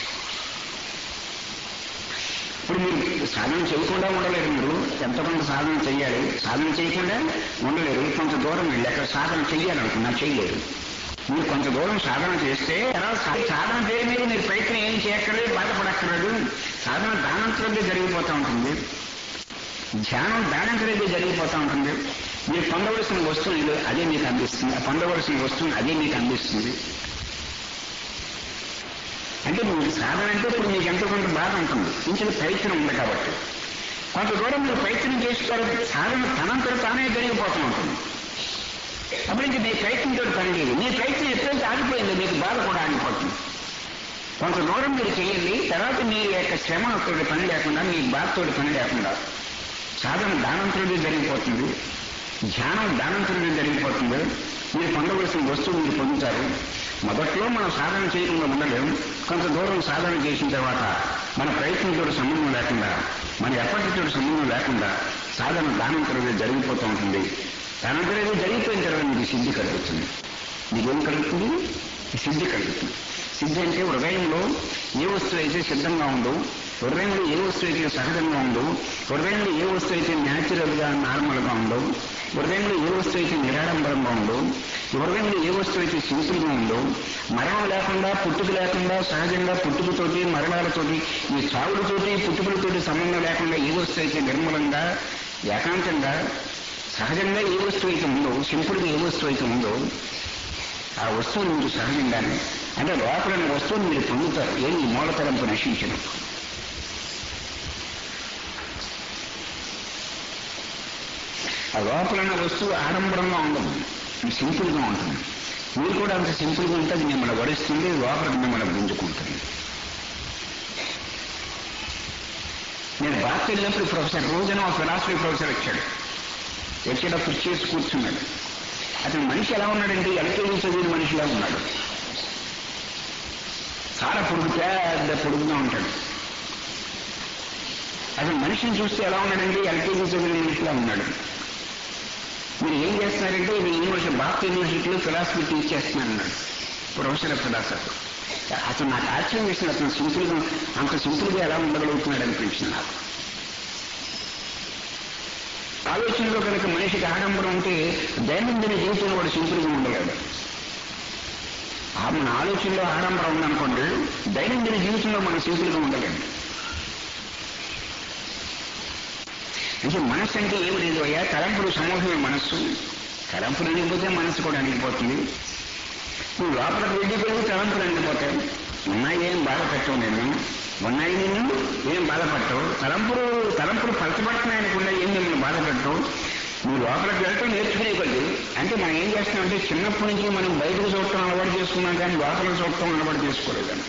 ఇప్పుడు మీరు సాధన చేయకుండా ఉండలేరు మీరు ఎంత కొంత సాధన చేయాలి సాధన చేయకుండా ఉండలేరు కొంత దూరం వెళ్ళి అక్కడ సాధన చెయ్యాలనుకున్నా చేయలేరు మీరు కొంత దూరం సాధన చేస్తే తర్వాత సా- సాధన పేరు మీద మీరు ప్రయత్నం ఏం చేయక్కర్లేదు బాధపడక్కర్లేదు సాధన దానంతరంగా జరిగిపోతూ ఉంటుంది ధ్యానం దానంతరంగా జరిగిపోతూ ఉంటుంది మీరు పొందవలసిన వస్తువులు అదే మీకు అందిస్తుంది ఆ పొందవలసిన వస్తువులు అదే మీకు అందిస్తుంది అంటే మీరు సాధన అంటే ఇప్పుడు మీకు ఎంతో కొంత బాధ ఉంటుంది ఇంచిన ప్రయత్నం ఉంది కాబట్టి కొంత దూరం మీరు ప్రయత్నం చేస్తారు సాధన తనంతట తానే జరిగిపోతూ ఉంటుంది అప్పుడు ఇంక మీ ప్రయత్నంతో పని లేదు మీ ప్రయత్నం ఎప్పుడైతే ఆగిపోయిందో మీకు బాధ కూడా ఆగిపోతుంది కొంత దూరం మీరు చేయండి తర్వాత మీ యొక్క శ్రమతో పని లేకుండా మీ బాధతో పని లేకుండా సాధన దానంతరుడే జరిగిపోతుంది ధ్యానం దానంతరుడే జరిగిపోతుంది మీరు పొందవలసిన వస్తువు మీరు పొందుతారు మొదట్లో మనం సాధన చేయకుండా ఉండలేం కొంత దూరం సాధన చేసిన తర్వాత మన ప్రయత్నంతో సంబంధం లేకుండా మన ఎప్పటితో సంబంధం లేకుండా సాధన దానంతరుడే జరిగిపోతూ ఉంటుంది దానంతరుడే జరిగిపోయిన తర్వాత మీకు సిద్ధి కలుగుతుంది మీకేం కలుగుతుంది సిద్ధి కలుగుతుంది సిద్ధి అంటే హృదయంలో ఏ వస్తువు అయితే సిద్ధంగా ఉందో హృదయంలో ఏ వస్తువు అయితే సహజంగా ఉందో హృదయంలో ఏ వస్తువు అయితే న్యాచురల్ గా నార్మల్ గా ఉందో హృదయంలో ఏ వస్తువు అయితే నిరాడంబరంగా ఉందో హృదయంలో ఏ వస్తువు అయితే సింపుల్ గా ఉందో మరణం లేకుండా పుట్టుక లేకుండా సహజంగా పుట్టుకతోటి మరణాలతోటి ఈ చావులతోటి పుట్టుకలతోటి సంబంధం లేకుండా ఏ వస్తువు అయితే నిర్మలంగా ఏకాంతంగా సహజంగా ఏ వస్తువు అయితే ఉందో సింపుల్ గా ఏ వస్తువు అయితే ఉందో ఆ వస్తువుని మీరు సహజంగానే అంటే లోపల ఉన్న వస్తువుని మీరు పొందుతారు ఏం ఈ మూలతలంపు నశించడం ఆ లోపల ఉన్న వస్తువు ఆడంబరంగా ఉండదు ఇది సింపుల్గా ఉంటుంది మీరు కూడా అంత సింపుల్గా ఉంటే అది మిమ్మల్ని వడిస్తుంది లోపల మిమ్మల్ని గుంజుకుంటుంది నేను బాగా వెళ్ళినప్పుడు ప్రొఫెసర్ రోజున ఒక ఫిలాసఫీ ప్రొఫెసర్ వచ్చాడు వచ్చేటప్పుడు చేసి కూర్చున్నాడు అతను మనిషి ఎలా ఉన్నాడంటే ఎల్కేజీ చదివిన మనిషిలా ఉన్నాడు చాలా పొడుగు పెద్ద పొడుగుగా ఉంటాడు అసలు మనిషిని చూస్తే ఎలా ఉన్నాడంటే ఎల్కేజీ చదివిన మనిషిలా ఉన్నాడు మీరు ఏం చేస్తున్నారంటే మీ యూనివర్సిటీ భారత యూనివర్సిటీలో ఫిలాసఫీ టీచ్ చేస్తున్నారన్నాడు ప్రొఫెసర్ ఆఫ్ ఫిలాసఫీ అతను నాకు ఆశ్చర్యం వేసింది అతను సింపుల్గా అంత సింపుల్గా ఎలా ఉండగలుగుతున్నాడు అనిపించింది నాకు ఆలోచనలో కనుక మనిషికి ఆడంబరం ఉంటే దైనందిన జీవితంలో వాడు సింపుల్గా ఉండలేడు ఆ మన ఆలోచనలో ఆడంబరం ఉందనుకోండి దైనందిన జీవితంలో మనం సింపుల్గా ఉండలేము అంటే మనస్సు అంటే ఏమి లేదు అయ్యా తలంపులు సమూహమే మనస్సు తలంపులు అనిగిపోతే మనస్సు కూడా అనిగిపోతుంది నువ్వు లోపలికి వెళ్ళి వెళ్ళి తలంపులు అనిగిపోతాయి ఉన్నాయి ఏం బాధ పెట్టవు నేను ఉన్నాయి నేను ఏం బాధపడతావు తలంపులు తలంపులు పలచబడుతున్నాయనుకుండా ఏం మిమ్మల్ని బాధ పెట్టవు నువ్వు లోపలికి వెళ్తే నేర్చుకునే కొద్ది అంటే మనం ఏం చేస్తున్నామంటే చిన్నప్పటి నుంచి మనం బయటకు చూడటం అలవాటు చేసుకున్నాం కానీ లోపలికి చూడటం అలవాటు చేసుకోలేదని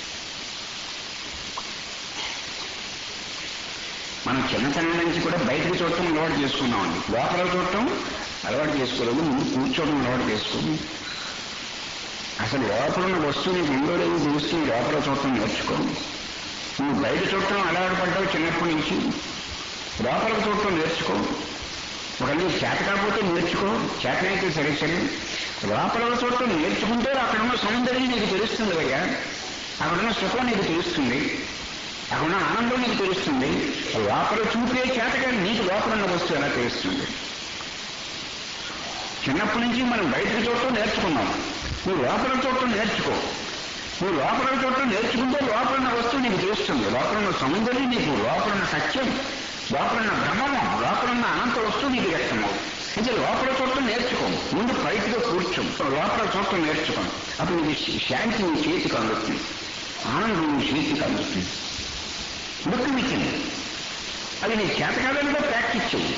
మనం చిన్నతనం నుంచి కూడా బయటకు చూడటం అలవాటు చేసుకున్నామండి లోపల చూడటం అలవాటు చేసుకోలేదు ముందు కూర్చోవడం అలవాటు చేసుకోండి అసలు లోపల ఉన్న వస్తువు నీకు ఉందో లేదో చూస్తూ లోపల చూడటం నేర్చుకో నువ్వు బయట చూడటం అలవాటు పడ్డావు చిన్నప్పటి నుంచి లోపల చూడటం నేర్చుకో ఒక నీకు చేత కాకపోతే నేర్చుకో చేతనైతే సరే సరే లోపల చూడటం నేర్చుకుంటే అక్కడ ఉన్న సౌందర్యం నీకు తెలుస్తుంది అయ్యా అక్కడున్న సుఖం నీకు తెలుస్తుంది అక్కడున్న ఆనందం నీకు తెలుస్తుంది లోపల చూపే చేతగా నీకు లోపల ఉన్న వస్తువు ఎలా తెలుస్తుంది చిన్నప్పటి నుంచి మనం బయటకు చూడటం నేర్చుకున్నాం నువ్వు లోపల చూడటం నేర్చుకో నువ్వు లోపల చూడటం నేర్చుకుంటే లోపల ఉన్న వస్తువు నీకు తెలుస్తుంది లోపల ఉన్న సౌందర్యం నీకు లోపల ఉన్న సత్యం లోపల ఉన్న బ్రహ్మము లోపల ఉన్న అనంత వస్తువు నీకు వ్యక్తమవు అంటే లోపల చూడటం నేర్చుకో ముందు బయటగా కూర్చో లోపల చూడటం నేర్చుకో అప్పుడు నీకు శాంతి నీ చేతికి అందుతుంది ఆనందం నీ చేతికి అందుతుంది దుఃఖం ఇచ్చింది అది నీ చేతకాలంగా ప్రాక్టీస్ చెయ్యి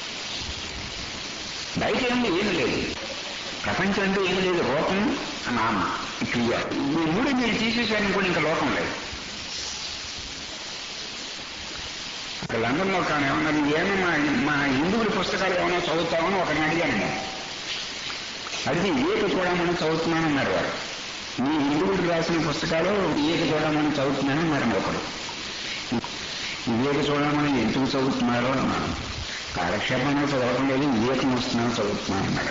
బయట ఏమి ఏమి లేదు ప్రపంచం అంటే ఏమి లేదు రూపం నామ క్రియ ఈ మూడు మీరు తీసేశారనుకోండి ఇంకా లోకం లేదు అక్కడ లండన్లో కానీ ఏమన్నారు ఏమో మా మా హిందువుల పుస్తకాలు ఏమైనా చదువుతామని ఒకరిని అడిగాను నేను అడిగి ఈక చూడమని చదువుతున్నానన్నారు వారు మీ హిందువులు రాసిన పుస్తకాలు ఈక చూడమని చదువుతున్నానన్నారు ఒకడు వివేక చూడమని ఎందుకు చదువుతున్నారో అన్నాను కాలక్షేపంగా చదవడం లేదు వివేకం వస్తున్నాను చదువుతున్నాను అన్నాడు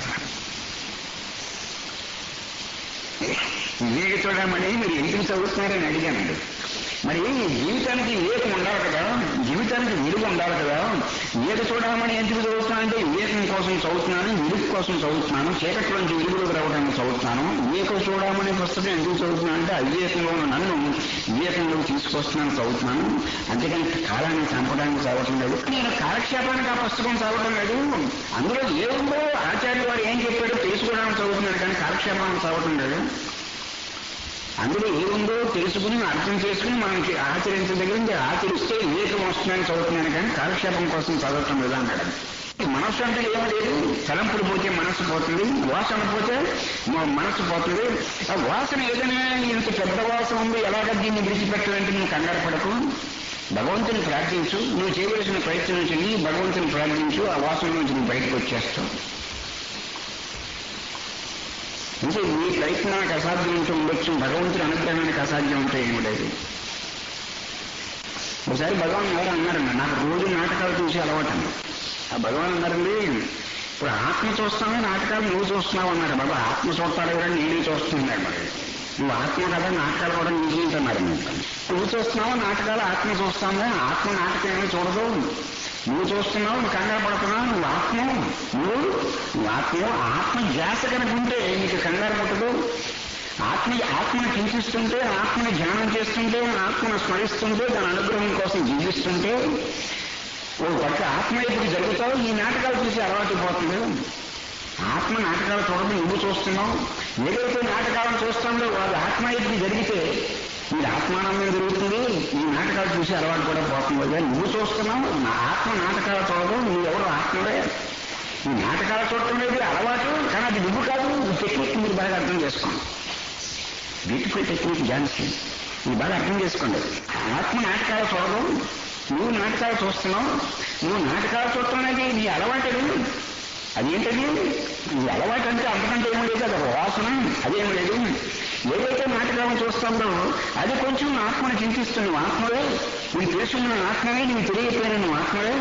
వివేక చూడమని మీరు ఎందుకు చదువుతున్నారని అడిగానండి మరి జీవితానికి వివేకం ఉండాలి కదా జీవితానికి విలువ ఉండాలి కదా వివేక చూడమని ఎందుకు చదువుతున్నానంటే వివేకం కోసం చదువుతున్నాను విలువ కోసం చదువుతున్నాను చీకట్లోంచి విలువలోకి రావడానికి చదువుతున్నాను వివేకం చూడమని పుస్తకం ఎందుకు చదువుతున్నాను అంటే అవివేకంలో ఉన్న నన్ను వివేకంలోకి తీసుకొస్తున్నాను చదువుతున్నాను అంతేకాని కాలాన్ని చంపడానికి చదవటం లేదు నేను కాలక్షేపానికి ఆ పుస్తకం చదవటం లేదు అందులో ఏముందో ఆచార్య వారు ఏం చెప్పాడో తెలుసుకోవడానికి చదువుతున్నాడు కానీ కాలక్షేపానికి చదవటం లేదు అందులో ఏముందో తెలుసుకుని అర్థం చేసుకుని మనం చే- ఆచరించిన దగ్గర నుంచి ఆచరిస్తే వివేకం వస్తుందని చదువుతున్నాను కానీ కాలక్షేపం కోసం చదవటం లేదా అన్నాడు మనస్సు అంటే ఏం లేదు తలంపులు పోతే మనస్సు పోతుంది వాసన పోతే మ- మనస్సు పోతుంది ఆ వాసన ఏదైనా ఇంత పెద్ద వాసన ఉంది ఎలాగ దీన్ని విడిచిపెట్టాలంటే నువ్వు కంగారు పడకు భగవంతుని ప్రార్థించు నువ్వు చేయవలసిన ప్రయత్నం చెయ్యి భగవంతుని ప్రార్థించు ఆ వాసన నుంచి నువ్వు బయటకు వచ్చేస్తావు అంటే నీ ప్రయత్నానికి అసాధ్యం ఉంటే ఉండొచ్చు భగవంతుని అనుగ్రహానికి అసాధ్యం ఉంటే ఏమి లేదు ఒకసారి భగవాన్ ఎవరు అన్నారండి నాకు రోజు నాటకాలు చూసి అలవాటు అండి ఆ భగవాన్ అన్నారండి ఇప్పుడు ఆత్మ చూస్తామే నాటకాలు నువ్వు చూస్తున్నావు అన్నారు బాబా ఆత్మ చూస్తాడు కూడా నేనే చూస్తున్నాడు మరి నువ్వు ఆత్మ కదా నాటకాలు కూడా నీకు ఉంటున్నారు నువ్వు చూస్తున్నావు నాటకాలు ఆత్మ చూస్తామే ఆత్మ నాటకం ఏమీ చూడదు నువ్వు చూస్తున్నావు నువ్వు కంగారు పడుతున్నావు నువ్వు ఆత్మ నువ్వు నువ్వు ఆత్మ ఆత్మ ధ్యాస కనుక ఉంటే నీకు కంగారు పుట్టదు ఆత్మ ఆత్మను చింతిస్తుంటే ఆత్మని ధ్యానం చేస్తుంటే ఆత్మను స్మరిస్తుంటే దాని అనుగ్రహం కోసం జీవిస్తుంటే ఓ పక్క ఆత్మ ఇప్పుడు జరుగుతావు ఈ నాటకాలు చూసి అలవాటు పోతుంది ఆత్మ నాటకాలు చూడడం నువ్వు చూస్తున్నావు ఏదైతే నాటకాలను చూస్తుందో వాళ్ళ ఆత్మ ఇప్పుడు జరిగితే నీ ఆత్మానందం జరుగుతుంది ఈ నాటకాలు చూసి అలవాటు కూడా పోతుంది కదా నువ్వు చూస్తున్నావు నా ఆత్మ నాటకాలు చూడడం నువ్వెవరు ఆత్మవే ఈ నాటకాలు చూడటం అనేది అలవాటు కానీ అది నువ్వు కాదు ఈ టెక్నిక్ మీరు బాగా అర్థం చేసుకోండి బ్యూటిఫుల్ టెక్నిక్ ఝాన్సీ ఇది బాగా అర్థం చేసుకోండి ఆత్మ నాటకాలు చూడడం నువ్వు నాటకాలు చూస్తున్నావు నువ్వు నాటకాలు చూడటం అనేది నీ అలవాటు అదేంటది నీ అలవాటు అంటే అంతకంటే ఏం లేదు అది ఒక వాసన అదేం లేదు ఏదైతే నాటకాలను చూస్తుందో అది కొంచెం ఆత్మను చింతిస్తుంది నువ్వు ఆత్మవే నీకు తెలుసుకున్న ఆత్మవే నీకు తెలియకపోయిన నువ్వు ఆత్మవే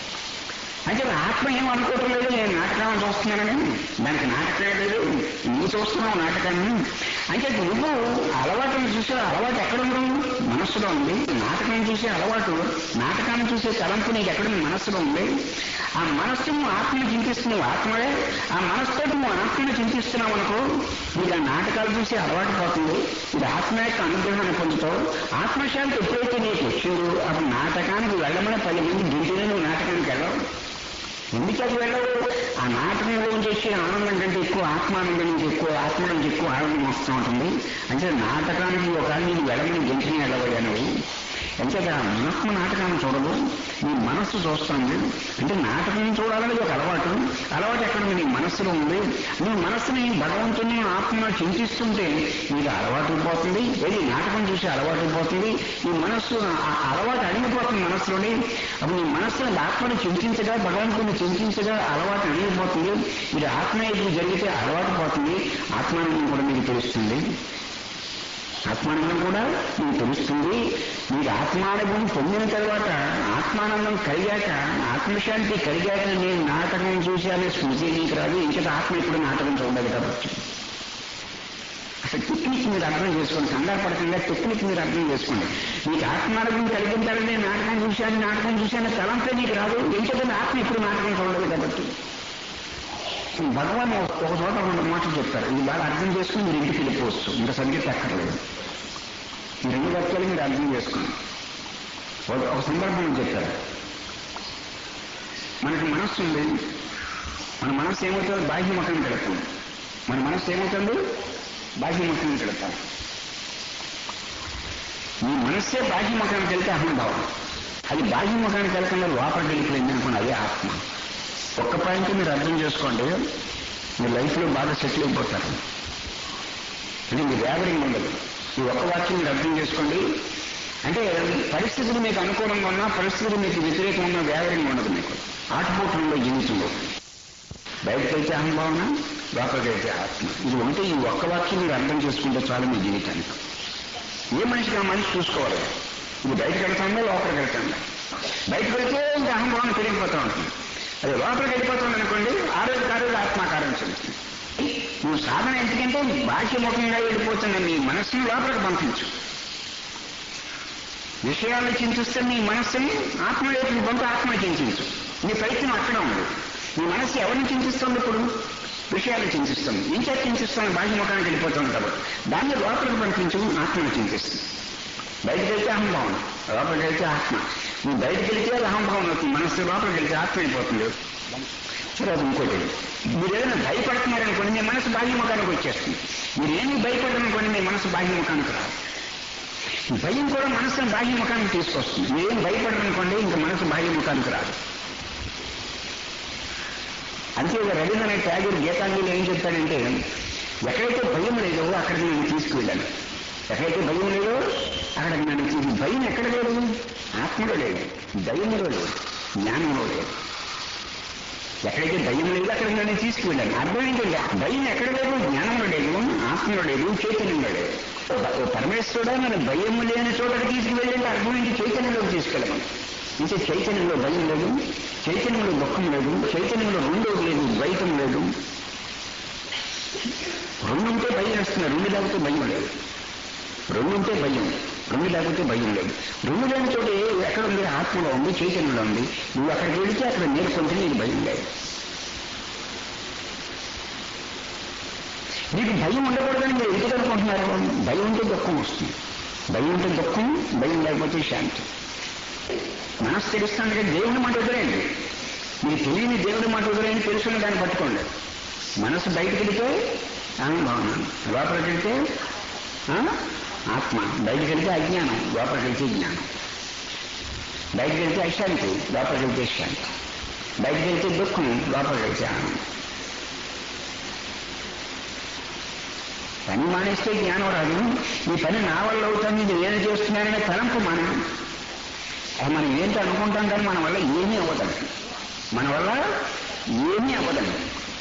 అంటే ఆత్మ ఏం అనుకోవటం లేదు నేను నాటకాలను చూస్తున్నానని దానికి నాటకమే లేదు నువ్వు చూస్తున్నావు నాటకాన్ని అంటే నువ్వు అలవాటును చూసే అలవాటు ఎక్కడ ఉంది మనస్సులో ఉంది నాటకం చూసే అలవాటు నాటకాన్ని చూసే తలంపు నీకు ఎక్కడ ఉంది? మనస్సులో ఉంది ఆ మనస్సు నువ్వు ఆత్మను చింతిస్తున్నావు ఆత్మవే ఆ మనస్సుతో నువ్వు ఆత్మను చింతిస్తున్నావు అనుకో నీకు ఆ నాటకాలు చూసి అలవాటు పోతుంది ఇది ఆత్మ యొక్క అనుగ్రహాన్ని పొందుతావు ఆత్మశాంతి ఎప్పుడైతే నీకు వచ్చిందో అప్పుడు నాటకానికి వెళ్ళమని పది మంది గింటినే నువ్వు నాటకానికి వెళ్ళవు ఎందుకు అది వెళ్ళవు ఆ నాటకంలో నుంచి వచ్చే ఆనందం కంటే ఎక్కువ ఆత్మానందం నుంచి ఎక్కువ ఆత్మ నుంచి ఎక్కువ ఆనందం వస్తూ ఉంటుంది అంటే నాటకానికి ఒక నేను వెళ్ళమని గెంచిన వెళ్ళవయ్యా నువ్వు ఎంతగా ఆత్మ నాటకాన్ని చూడదు నీ మనస్సు చూస్తుంది అంటే నాటకం చూడాలని ఒక అలవాటు అలవాటు ఎక్కడ ఉంది? నీ మనస్సులో ఉంది నీ మనస్సుని భగవంతుని ఆత్మ చింతిస్తుంటే నీకు అలవాటు పోతుంది ఏది నాటకం చూసి అలవాటు పోతుంది నీ మనస్సు ఆ అలవాటు అణిగిపోతుంది మనస్సులోని అప్పుడు నీ మనస్సుని ఆత్మని చింతించగా భగవంతుని చింతించగా అలవాటు అణిగిపోతుంది ఇది ఆత్మ ఎదురు జరిగితే అలవాటు పోతుంది ఆత్మానందం కూడా మీకు తెలుస్తుంది ఆత్మానందం కూడా మీకు తెలుస్తుంది మీరు ఆత్మానుభవం పొందిన తర్వాత ఆత్మానందం కలిగాక ఆత్మశాంతి కలిగాక నేను నాటకం చూశానే స్మృతి నీకు రాదు ఇంకటి ఆత్మ ఇప్పుడు నాటకం చూడలేదు కాబట్టి అసలు టెక్నిక్ మీరు అర్థం చేసుకోండి కంగారు పడకుండా టెక్నిక్ మీరు అర్థం చేసుకోండి మీకు ఆత్మానుభవం కలిగిన తర్వాత నేను నాటకం చూశాను నాటకం చూశాను తలంపే నీకు రాదు ఇంకటి ఆత్మ ఇప్పుడు నాటకం చూడలేదు కాబట్టి భగవాన్ ఒక ఒక చోట రెండు మాటలు చెప్తారు ఇది బాగా అర్థం చేసుకుని మీరు ఇంటికి వెళ్ళిపోవచ్చు ఇంకా సబ్జెక్ట్ అక్కర్లేదు ఈ రెండు వాక్యాలు మీరు అర్థం చేసుకోండి ఒక- ఒక సందర్భం చెప్పారు మనకి మనస్సు ఉంది మన మనస్సు ఏమవుతుంది బాహ్యముఖం పెడతాం మన మనస్సు ఏమవుతుంది బాహ్యముఖం పెడతాం ఈ మనస్సే బాహ్యముఖానికి వెళ్తే అహంభావం అది బాహ్యముఖానికి వెళ్ళకుండా లోపలికి వెళ్ళిపోయింది అనుకోండి అదే ఆత్మ ఒక్క పాయింట్ మీరు అర్థం చేసుకోండి మీ లైఫ్లో బాగా సెటిల్ అయిపోతారు అంటే మీ వ్యావరింగ్ ఉండదు ఈ ఒక్క వాక్యం మీరు అర్థం చేసుకోండి అంటే పరిస్థితులు మీకు అనుకూలంగా ఉన్నా పరిస్థితులు మీకు వ్యతిరేకంగా ఉన్నా వ్యావరింగ్ ఉండదు మీకు ఆటపోటంలో జీవితంలో బయటకు వెళ్తే అహంభావన లోపలికి వెళ్తే ఆత్మ ఇది ఉంటే ఈ ఒక్క వాక్యం మీరు అర్థం చేసుకుంటే చాలు మీ జీవితానికి ఏ మనిషికి ఆ మనిషి చూసుకోవాలి ఇది బయటకు వెళ్తాందా లోపలికి వెళ్తాందా బయటకు వెళ్తే ఇంకా అహంభావన పెరిగిపోతూ ఉంటుంది అది లోపలికి వెళ్ళిపోతుంది అనుకోండి ఆరోగ్య ఆరోగ్య ఆత్మాకారం చెందుతుంది నువ్వు సాధన ఎందుకంటే బాహ్యముఖంగా వెళ్ళిపోతున్న నీ మనస్సును లోపలికి పంపించు విషయాలను చింతిస్తే నీ మనస్సుని ఆత్మలోకి పంపి ఆత్మ చింతించు నీ ప్రయత్నం అక్కడ ఉంది నీ మనస్సు ఎవరిని చింతిస్తుంది ఇప్పుడు విషయాలు చింతిస్తుంది ఇంకా చింతిస్తాను బాహ్యముఖానికి వెళ్ళిపోతుంది కాబట్టి దాన్ని లోపలికి పంపించు ఆత్మను చింతిస్తుంది బయటకు వెళ్తే అహంభావన లోపలికి వెళ్తే ఆత్మ నువ్వు బయటకు వెళ్తే అది అహంభావన అవుతుంది మనస్సు లోపలికి వెళ్తే ఆత్మ అయిపోతుంది సరే అది ఇంకోటి మీరు ఏదైనా భయపడుతున్నారనుకోండి అనుకోండి మీ మనసు బాహ్యముఖానికి వచ్చేస్తుంది మీరు ఏమీ భయపడరనుకోండి మీ మనసు బాహ్యముఖానికి రాదు ఈ భయం కూడా మనసును బాహ్యముఖానికి తీసుకొస్తుంది మీరేం భయపడరనుకోండి ఇంకా మనసు బాహ్యముఖానికి రాదు అంతే రవీంద్రనాథ్ ట్యాగూర్ గీతాంజలిలో ఏం చెప్తాడంటే ఎక్కడైతే భయం లేదో అక్కడికి నేను తీసుకువెళ్ళాను ఎక్కడైతే భయం లేదో అక్కడికి నన్ను తీసుకు భయం ఎక్కడ లేదు ఆత్మలో లేదు దయ్యంలో లేదు జ్ఞానంలో లేదు ఎక్కడైతే భయం లేదు అక్కడికి నన్ను తీసుకువెళ్ళాను అర్థం ఏంటంటే భయం ఎక్కడ లేదు జ్ఞానంలో లేదు ఆత్మలో లేదు చైతన్యంలో లేదు ఓ పరమేశ్వరుడా మన భయం లేని చోటకి తీసుకువెళ్ళంటే అర్థం ఏంటి చైతన్యంలోకి తీసుకెళ్ళమని ఇంకా చైతన్యంలో భయం లేదు చైతన్యంలో దుఃఖం లేదు చైతన్యంలో రెండోది లేదు ద్వైతం లేదు రెండు ఉంటే భయం వేస్తున్నారు రెండు లేకపోతే భయం లేదు రెండు ఉంటే భయం రెండు లేకపోతే భయం లేదు రెండు లేని చోట ఏ- ఎక్కడ ఉంది ఆత్మలో ఉంది చైతన్యంలో ఉంది నువ్వు అక్కడికి వెళితే అక్కడ నేర్కొంటే నీకు భయం లేదు నీకు భయం ఉండకూడదని మీరు ఎందుకు అనుకుంటున్నారు భయం ఉంటే దుఃఖం వస్తుంది భయం ఉంటే దుఃఖం భయం లేకపోతే శాంతి మనసు తెలుస్తుంది కదా దేవుని మాట వదిలేయండి మీకు తెలియని దేవుడి మాట వదిలేని తెలుసుకుని దాన్ని పట్టుకోండి మనసు బయటకు వెళితే అనుభవం లోపలికి వెళ్తే ఆ, ఆత్మ బయటకు వెళ్తే అజ్ఞానం లోపలికి వెళ్తే జ్ఞానం బయటకు వెళ్తే అశాంతి లోపలికి వెళ్తే శాంతి బయటకు వెళ్తే దుఃఖం లోపలికి వెళ్తే ఆనందం పని మానేస్తే జ్ఞానం రాదు ఈ పని నా వల్ల అవుతుంది ఇది నేను చేస్తున్నాననే తలంపు మనం అది మనం ఏంటి అనుకుంటాం కానీ మన వల్ల ఏమీ అవ్వదండి మన వల్ల ఏమీ అవ్వదండి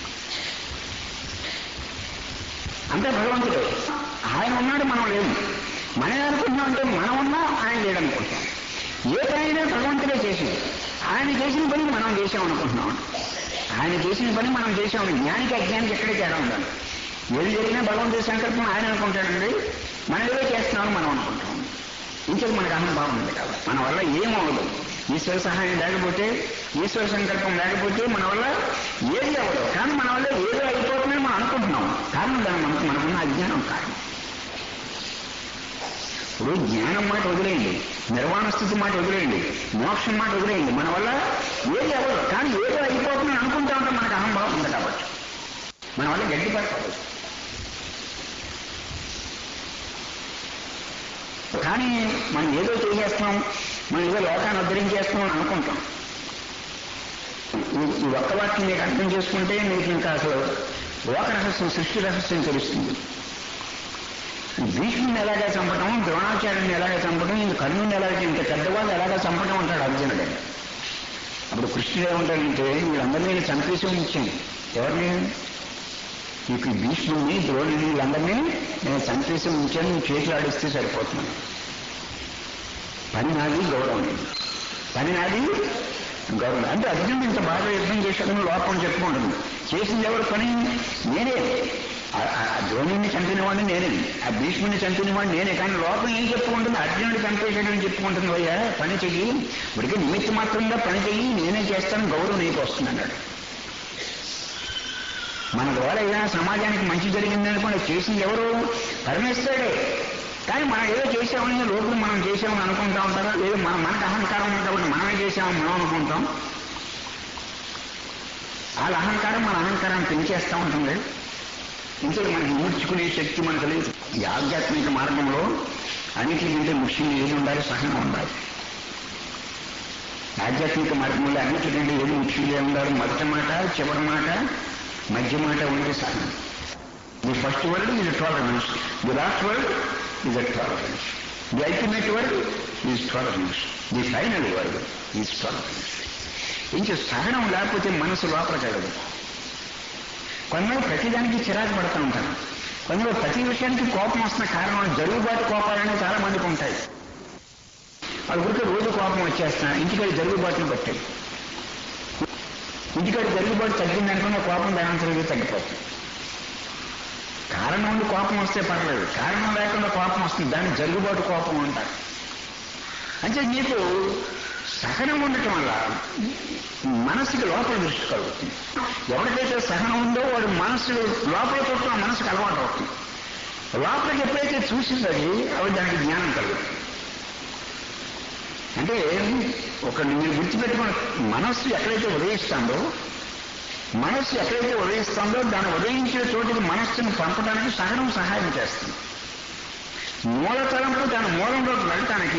అంతే భగవంతుడు ఆయన ఉన్నాడు మనం లేము మనం అనుకుంటున్నాం అంటే మనం ఉన్నాం ఆయన లేడనుకుంటున్నాం ఏ పనైనా భగవంతుడే చేసింది ఆయన చేసిన పని మనం చేసాం అనుకుంటున్నాం ఆయన చేసిన పని మనం చేసాం జ్ఞానికి అజ్ఞానికి ఎక్కడే తేడా ఉండాలి ఏది జరిగినా భగవంతుడి సంకల్పం ఆయన అనుకుంటాడండి మనం ఏదో చేస్తున్నామని మనం అనుకుంటాం ఇంకేది మనకు అహంభావం ఉంది కాబట్టి మన వల్ల ఏమవ్వదు ఈశ్వర సహాయం లేకపోతే ఈశ్వర సంకల్పం లేకపోతే మన వల్ల ఏది అవ్వదు కానీ మన వల్ల ఏదో అయిపోతుందని మనం అనుకుంటున్నాం కారణం దాని మనకు మనకున్న అజ్ఞానం కారణం ఇప్పుడు జ్ఞానం మాట వదిలేయండి నిర్వాణ స్థితి మాట వదిలేయండి మోక్షం మాట వదిలేయండి మన వల్ల ఏది అవ్వదు కానీ ఏదో అయిపోతుందని అనుకుంటా ఉంటే మనకు అహంభావం ఉంది కాబట్టి మన వల్ల గడ్డి పడతాడు కానీ మనం ఏదో చేసేస్తున్నాం మనం ఏదో లోకాన్ని ఉద్ధరించేస్తున్నాం అని అనుకుంటాం ఈ- ఈ ఒక్క వాక్యం మీకు అర్థం చేసుకుంటే మీకు ఇంకా అసలు లోక రహస్యం సృష్టి రహస్యం తెలుస్తుంది ఈ భీష్ముని ఎలాగా చంపడం ద్రోణాచార్యుని ఎలాగా చంపడం ఇంక కర్ణుని ఎలాగ ఇంత పెద్దవాళ్ళు ఎలాగా చంపడం అంటాడు అర్జునుడు అప్పుడు కృష్ణుడు ఏమంటాడంటే వీళ్ళందరినీ నేను చంపేసి ఉంచాను ఎవరిని నీకు ఈ భీష్ముడిని ద్రోణుని వీళ్ళందరినీ నేను చంపేసి ఉంచాను నువ్వు చేతులు ఆడిస్తే సరిపోతున్నాను పని నాది గౌరవం నీది. పని నాది గౌరవం అంటే అర్జునుడు ఇంత బాగా యుద్ధం చేశాడని లోపం చెప్పుకుంటుంది చేసింది ఎవరు పని నేనే ఆ- ఆ ద్రోణుడిని చంపిన వాడిని నేనే ఆ భీష్ముడిని చంపిన వాడిని నేనే కానీ లోపం ఏం చెప్పుకుంటుంది అర్జునుడు చంపేశాడని చెప్పుకుంటుంది అయ్యా పని చెయ్యి ఇప్పటికే నిమిత్త మాత్రంగా పని చెయ్యి నేనే చేస్తాను గౌరవం నీకు వస్తుంది అన్నాడు మన ద్వారా ఏదైనా సమాజానికి మంచి జరిగింది అనుకోండి చేసింది ఎవరు పరమేశ్వరుడే కానీ మనం ఏదో చేసామని లోపల మనం చేసామని అనుకుంటా ఉంటారా లేదు మనం మనకు అహంకారం ఉంది కాబట్టి మనమే చేసామని మనం అనుకుంటాం వాళ్ళ అహంకారం మన అహంకారాన్ని పెంచేస్తూ ఉంటుంది ఇంట్లో మనకి మూర్చుకునే శక్తి మనకు లేదు ఈ ఆధ్యాత్మిక మార్గంలో అన్నిటికంటే ముఖ్యంగా ఏది ఉండాలి సహనం ఉండాలి ఆధ్యాత్మిక మార్గంలో అన్నిటికంటే ఏది ముఖ్యంగా ఉండాలి మొదటి మాట చివరి మాట మధ్య మాట ఉన్నది సహనం the first word is tolerance the last word is a tolerance the ultimate word is tolerance the final word is tolerance ఇంక సహనం లేకపోతే మనసు లోపలికి వెళ్ళదు కొందరు ప్రతిదానికి చిరాకు పడుతూ ఉంటారు కొందరు ప్రతి విషయానికి కోపం వస్తున్న కారణం జరుగుబాటు కోపాలనే చాలా మందికి ఉంటాయి వాళ్ళ ఊరికే రోజు కోపం వచ్చేస్తున్నా ఇంటికాడ జరుగుబాటును పట్టాయి ఇంటికాడ జరుగుబాటు తగ్గిందనుకున్న కోపం దానంతరం తగ్గిపోతుంది కారణం ఉండి కోపం వస్తే పర్లేదు కారణం లేకుండా కోపం వస్తుంది దాన్ని జరుగుబాటు కోపం అంటారు అంటే మీకు సహనం ఉండటం వల్ల మనసుకి లోపల దృష్టి కలుగుతుంది ఎవరికైతే సహనం ఉందో వాడు మనసు లోపల చూడటం మనసుకు అలవాటు అవుతుంది లోపలికి ఎప్పుడైతే చూసిందో అది అవి దానికి జ్ఞానం కలుగుతుంది అంటే ఒక మీరు గుర్తుపెట్టుకున్న మనస్సు ఎక్కడైతే ఉదయిస్తుందో మనస్సు ఎక్కడైతే ఉదయిస్తుందో దాన్ని ఉదయించే చోటికి మనస్సును పంపడానికి సహనం సహాయం చేస్తుంది మూల తలంపు దాని మూలంలోకి వెళ్ళటానికి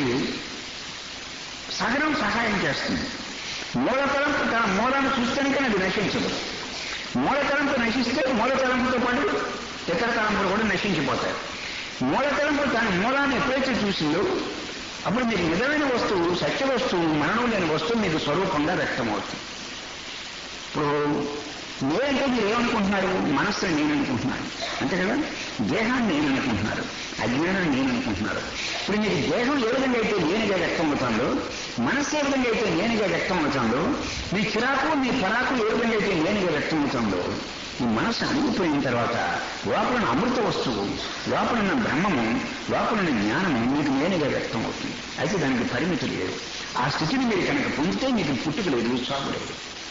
సహనం సహాయం చేస్తుంది మూల తలంపు తన మూలాన్ని చూస్తేనే అది నశించదు మూల తలంపు నశిస్తే మూల తలంపుతో పాటు ఇతర తలంపులు కూడా నశించిపోతాయి మూల తలంపు తన మూలాన్ని ఎప్పుడైతే చూసిందో అప్పుడు మీకు నిజమైన వస్తువు సత్య వస్తువు మరణం లేని వస్తువు మీకు స్వరూపంగా వ్యక్తమవుతుంది ఇప్పుడు నేనంటే మీరు ఏమనుకుంటున్నారు మనస్సుని నేను అనుకుంటున్నాను అంతే కదా దేహాన్ని నేను అనుకుంటున్నారు అజ్ఞానాన్ని నేను అనుకుంటున్నారు ఇప్పుడు మీకు దేహం ఏ విధంగా అయితే నేనుగా వ్యక్తం అవుతుందో మనస్సు ఏ విధంగా అయితే నేనుగా వ్యక్తం అవుతుందో మీ చిరాకు మీ పరాకు ఏ విధంగా అయితే నేనుగా వ్యక్తం అవుతుందో ఈ మనస్సు అణిగిపోయిన తర్వాత లోపల ఉన్న అమృత వస్తువు లోపల ఉన్న బ్రహ్మము లోపల ఉన్న జ్ఞానము మీకు నేనుగా వ్యక్తం అవుతుంది అయితే దానికి పరిమితి లేదు ఆ స్థితిని మీరు కనుక పొందితే మీకు పుట్టుక లేదు సాగు లేదు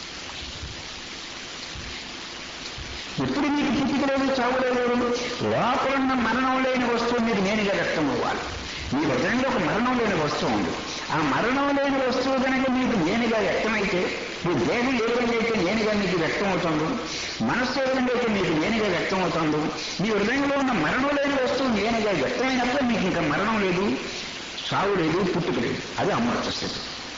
ఎప్పుడు మీకు పుట్టుక లేదు చావు లేదు లోపలున్న మరణం లేని వస్తువు మీకు నేనుగా వ్యక్తం అవ్వాలి మీ హృదయంలో ఒక మరణం లేని వస్తువు ఉంది ఆ మరణం లేని వస్తువు కనుక మీకు నేనుగా వ్యక్తమైతే మీ దేహం ఏ విధంగా అయితే నేనుగా మీకు వ్యక్తం అవుతుందో మనస్సు ఏ విధంగా అయితే మీకు నేనుగా వ్యక్తం అవుతుందో మీ హృదయంలో ఉన్న మరణం లేని వస్తువు నేనుగా వ్యక్తమైనప్పుడు మీకు ఇంకా మరణం లేదు సావు లేదు పుట్టుక లేదు అది అమృత స్థితి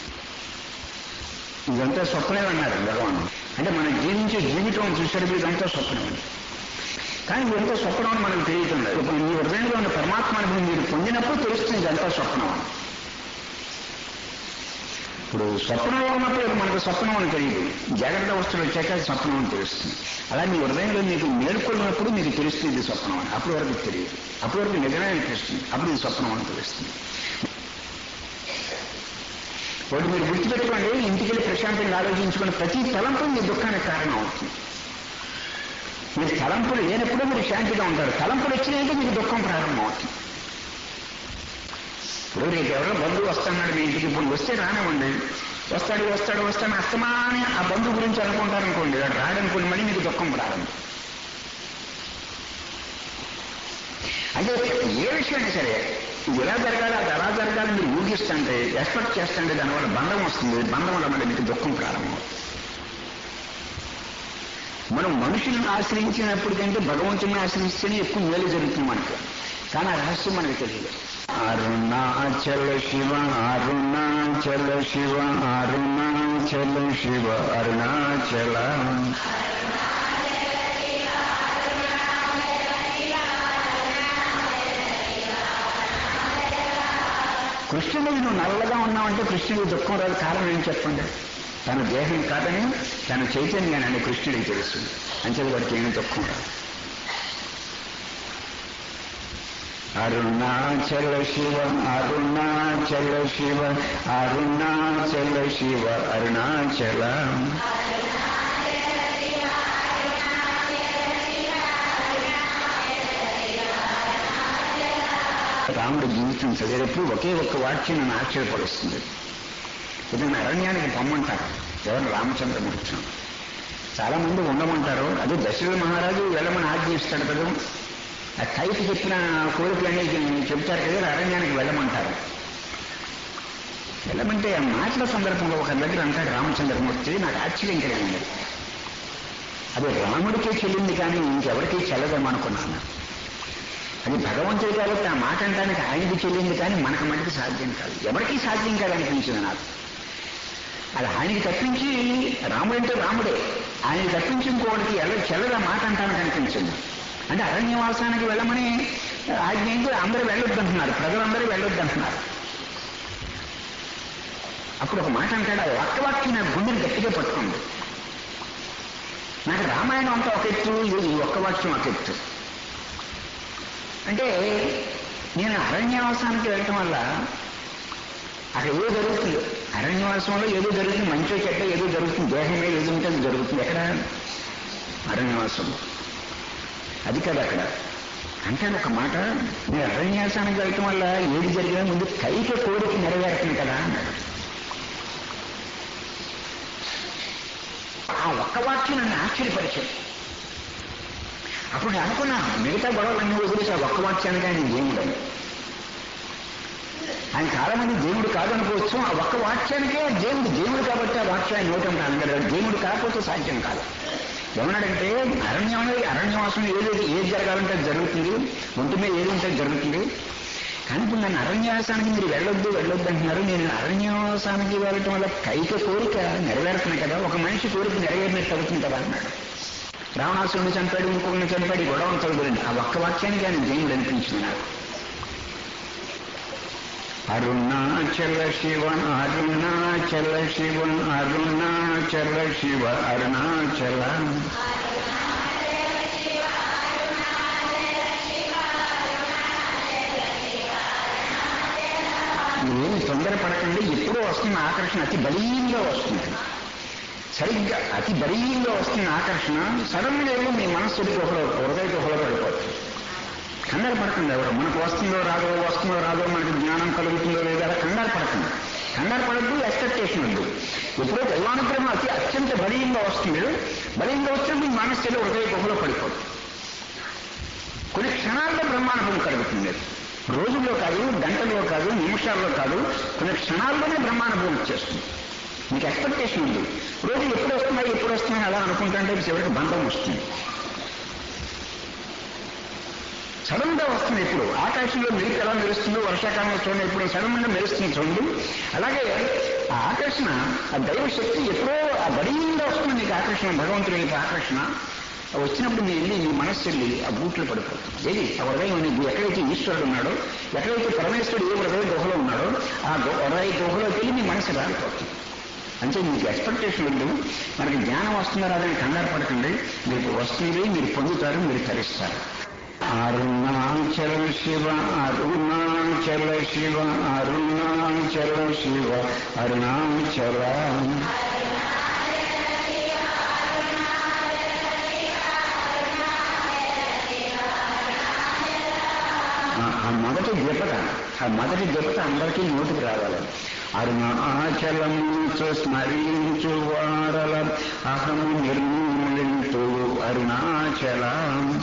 ఇదంతా స్వప్నమే అన్నారు భగవాన్ అంటే మనం జీవించే జీవితం చూసేటప్పుడు ఇదంతా స్వప్నమే కానీ ఇదంతా స్వప్నం అని మనకు తెలియటం లేదు ఇప్పుడు మీ హృదయంలో ఉన్న పరమాత్మ అనుభవం మీరు పొందినప్పుడు తెలుస్తుంది ఇదంతా స్వప్నం అని ఇప్పుడు స్వప్నంలో ఉన్నప్పుడు మనకు స్వప్నం అని తెలియదు జాగ్రత్త వస్తువులు వచ్చాక స్వప్నం అని తెలుస్తుంది అలా మీ హృదయంలో మీకు మేల్కొన్నప్పుడు మీకు తెలుస్తుంది ఇది స్వప్నం అని అప్పటి వరకు తెలియదు అప్పటి వరకు నిజమే అనిపిస్తుంది అప్పుడు ఇది స్వప్నం అని తెలుస్తుంది ఒకటి మీరు గుర్తుపెట్టుకోండి ఇంటికి వెళ్ళి ప్రశాంతంగా ఆలోచించుకుని ప్రతి తలంపు మీ దుఃఖానికి కారణం అవుతుంది మీరు తలంపులు లేనప్పుడు మీరు శాంతిగా ఉంటారు తలంపులు వచ్చినాయంటే మీకు దుఃఖం ప్రారంభం అవుతుంది ఇప్పుడు రేపు ఎవరో బంధువు వస్తున్నాడు మీ ఇంటికి ఇప్పుడు వస్తే రానివ్వండి వస్తాడు వస్తాడు వస్తాడు అస్తమాని ఆ బంధువు గురించి అనుకుంటారు అనుకోండి వాడు రాడనుకోండి మళ్ళీ మీకు దుఃఖం ప్రారంభం అంటే ఏ విషయమైనా సరే ఇది ఎలా జరగాలి అది ఎలా జరగాలి మీరు ఊహిస్తుంటే ఎక్స్పెక్ట్ చేస్తుంటే దానివల్ల బంధం వస్తుంది బంధం వల్ల మళ్ళీ మీకు దుఃఖం ప్రారంభం మనం మనుషులను ఆశ్రయించినప్పుడు కంటే భగవంతుని ఆశ్రయిస్తేనే ఎక్కువ మేలు జరుగుతుంది మనకు కానీ ఆ రహస్యం మనకు తెలియదు అరుణాచల శివ అరుణాచల శివ అరుణాచల శివ అరుణాచల కృష్ణుడు నువ్వు నల్లగా ఉన్నావంటే కృష్ణుడు దుఃఖం రాదు కారణం ఏం చెప్పండి తన దేహం కాదని తన చైతన్యాన్ని కృష్ణుడికి తెలుసు అంచేది వాడికి ఏమి దుఃఖం రాదు అరుణాచల శివ అరుణాచల శివ అరుణాచల శివ అరుణాచల రాముడు జీవితం చదివేటప్పుడు ఒకే ఒక్క వాక్యం నన్ను ఆశ్చర్యపరుస్తుంది ఏదైనా అరణ్యానికి పొమ్మంటారు ఎవరు రామచంద్రమూర్తి చాలా మంది ఉండమంటారు అదే దశరథ మహారాజు వెళ్ళమని ఆజ్ఞిస్తాడు కదా ఆ కైకి చెప్పిన కోరికలన్నీ చెప్తారు కదా అరణ్యానికి వెళ్ళమంటారు వెళ్ళమంటే ఆ మాటల సందర్భంలో ఒక దగ్గర అంటాడు రామచంద్రమూర్తి నాకు ఆశ్చర్యం కలిగింది అది రాముడికే చెల్లింది కానీ ఇంకెవరికీ చెల్లదేమనుకున్నాను అది భగవంతుడు కాబట్టి ఆ మాట అనడానికి ఆయనకి చెల్లింది కానీ మనకు మటుకు సాధ్యం కాదు ఎవరికీ సాధ్యం కాదనిపించింది నాకు అది ఆయనకి తప్పించి రాముడు అంటే రాముడే ఆయనకి తప్పించి ఇంకోటికి ఎలా చెల్లదా మాట అంటానికి అనిపించింది అంటే అరణ్యవాసానికి వెళ్ళమని ఆజ్ఞ ఏంటి అందరూ వెళ్ళొద్దంటున్నారు ప్రజలందరూ వెళ్ళొద్దంటున్నారు అప్పుడు ఒక మాట అంటాడు ఆ వాక్యవాక్యం నా గుండెని గట్టిగా పట్టుకుంది నాకు రామాయణం అంతా ఒక ఎత్తు ఈ ఒక్క వాక్యం ఒక ఎత్తు అంటే నేను అరణ్యవాసానికి వెళ్ళటం వల్ల అక్కడ ఏదో జరుగుతుంది అరణ్యవాసంలో ఏదో జరుగుతుంది మంచి చెడ్డ ఏదో జరుగుతుంది దేహం మీద ఏదో ఉంటే అది జరుగుతుంది ఎక్కడ అరణ్యవాసంలో అది కాదు అక్కడ అంటే ఒక మాట నేను అరణ్యాసానికి వెళ్ళటం వల్ల ఏది జరిగినా ముందు కైక కోరిక నెరవేరుతుంది కదా అన్నాడు ఆ ఒక్క వాక్యం నన్ను ఆశ్చర్యపరిచాడు అప్పుడు నేను అనుకున్నాను మిగతా గొడవలన్నీ వదిలేసి ఆ ఒక్క వాక్యానికి ఆయన దేవుడు అని ఆయన చాలా మంది దేవుడు కాదనుకోవచ్చు ఆ ఒక్క వాక్యానికే దేవుడు దేవుడు కాబట్టి ఆ వాక్యాన్ని నోటం కాదు దేవుడు కాకపోతే సాధ్యం కాదు ఏమన్నాడంటే అరణ్యం అనేది అరణ్యవాసం ఏది ఏది జరగాలంటే అది జరుగుతుంది ఒంటి మీద ఏది ఉంటే అది జరుగుతుంది కానీ ఇప్పుడు నన్ను అరణ్యవాసానికి మీరు వెళ్ళొద్దు వెళ్ళొద్దు అంటున్నారు నేను అరణ్యవాసానికి వెళ్ళటం వల్ల కైక కోరిక నెరవేరుతున్నాయి కదా ఒక మనిషి కోరిక నెరవేరినట్టు అవుతుంది కదా అన్నాడు రావణాసురుని చంపాడు ఇంకొకరిని చంపాడు ఈ గొడవను చదువుకోండి ఆ ఒక్క వాక్యానికి ఆయన దేవుడు అనిపించింది నాకు అరుణాచల శివ అరుణాచల శివ అరుణాచల శివ అరుణాచల ఏమి తొందరపడకండి ఎప్పుడూ వస్తున్న ఆకర్షణ అతి బలీయంగా వస్తుంది సరిగ్గా అతి బలీయంగా వస్తున్న ఆకర్షణ సడన్ గా ఏమో మీ మనస్సు గుహలో హృదయ గుహలో పడిపోతుంది కంగారు పడకండి ఎవరు మనకు వస్తుందో రాదో వస్తుందో రాదో మనకి జ్ఞానం కలుగుతుందో లేదో అలా కంగారు పడకండి కంగారు పడద్దు ఎక్స్పెక్టేషన్ వద్దు ఎప్పుడో దైవానుగ్రహం అతి అత్యంత బలీయంగా వస్తుంది బలీయంగా వచ్చినప్పుడు మీ మనస్సులో హృదయ గుహలో పడిపోతుంది కొన్ని క్షణాల్లో బ్రహ్మానుభవం కలుగుతుంది రోజుల్లో కాదు గంటల్లో కాదు నిమిషాల్లో కాదు కొన్ని క్షణాల్లోనే బ్రహ్మానుభవం వచ్చేస్తుంది మీకు ఎక్స్పెక్టేషన్ ఉంది రోజు ఎప్పుడు వస్తున్నాయి ఎప్పుడు వస్తున్నాయి అలా అనుకుంటుంటే చివరికి బంధం వస్తుంది సడన్ గా వస్తుంది ఇప్పుడు ఆకాశంలో మెరుపు ఎలా మెరుస్తుందో వర్షాకాలంలో చూడండి ఇప్పుడు సడన్ గా మెరుస్తుంది చూడండి అలాగే ఆ ఆకర్షణ ఆ దైవశక్తి ఎప్పుడో ఆ బలీయంగా వస్తుంది నీకు ఆకర్షణ భగవంతుడి యొక్క ఆకర్షణ వచ్చినప్పుడు మీ వెళ్ళి మీ మనస్సు వెళ్ళి ఆ బూట్లు పడిపోతుంది ఏది ఆ హృదయం అనేది ఎక్కడైతే ఈశ్వరుడు ఉన్నాడో ఎక్కడైతే పరమేశ్వరుడు ఏ హృదయ గుహలో ఉన్నాడో ఆ గు- హృదయ గుహలోకి వెళ్ళి మీ మనసు రాలిపోతుంది అంటే మీకు ఎక్స్పెక్టేషన్ ఉంది మనకి జ్ఞానం వస్తుందా రాదని కంగారు పడకండి మీకు వస్తుంది మీరు పొందుతారు మీరు తరిస్తారు అరుణాచల శివ అరుణాచల శివ అరుణాచల శివ అరుణాచల ఆ- ఆ మొదటి దెబ్బత ఆ మొదటి దెబ్బత అందరికీ నోటికి రావాలి అరుణాచలము స్మరించు వారల అహము నిర్మూలించు అరుణాచలం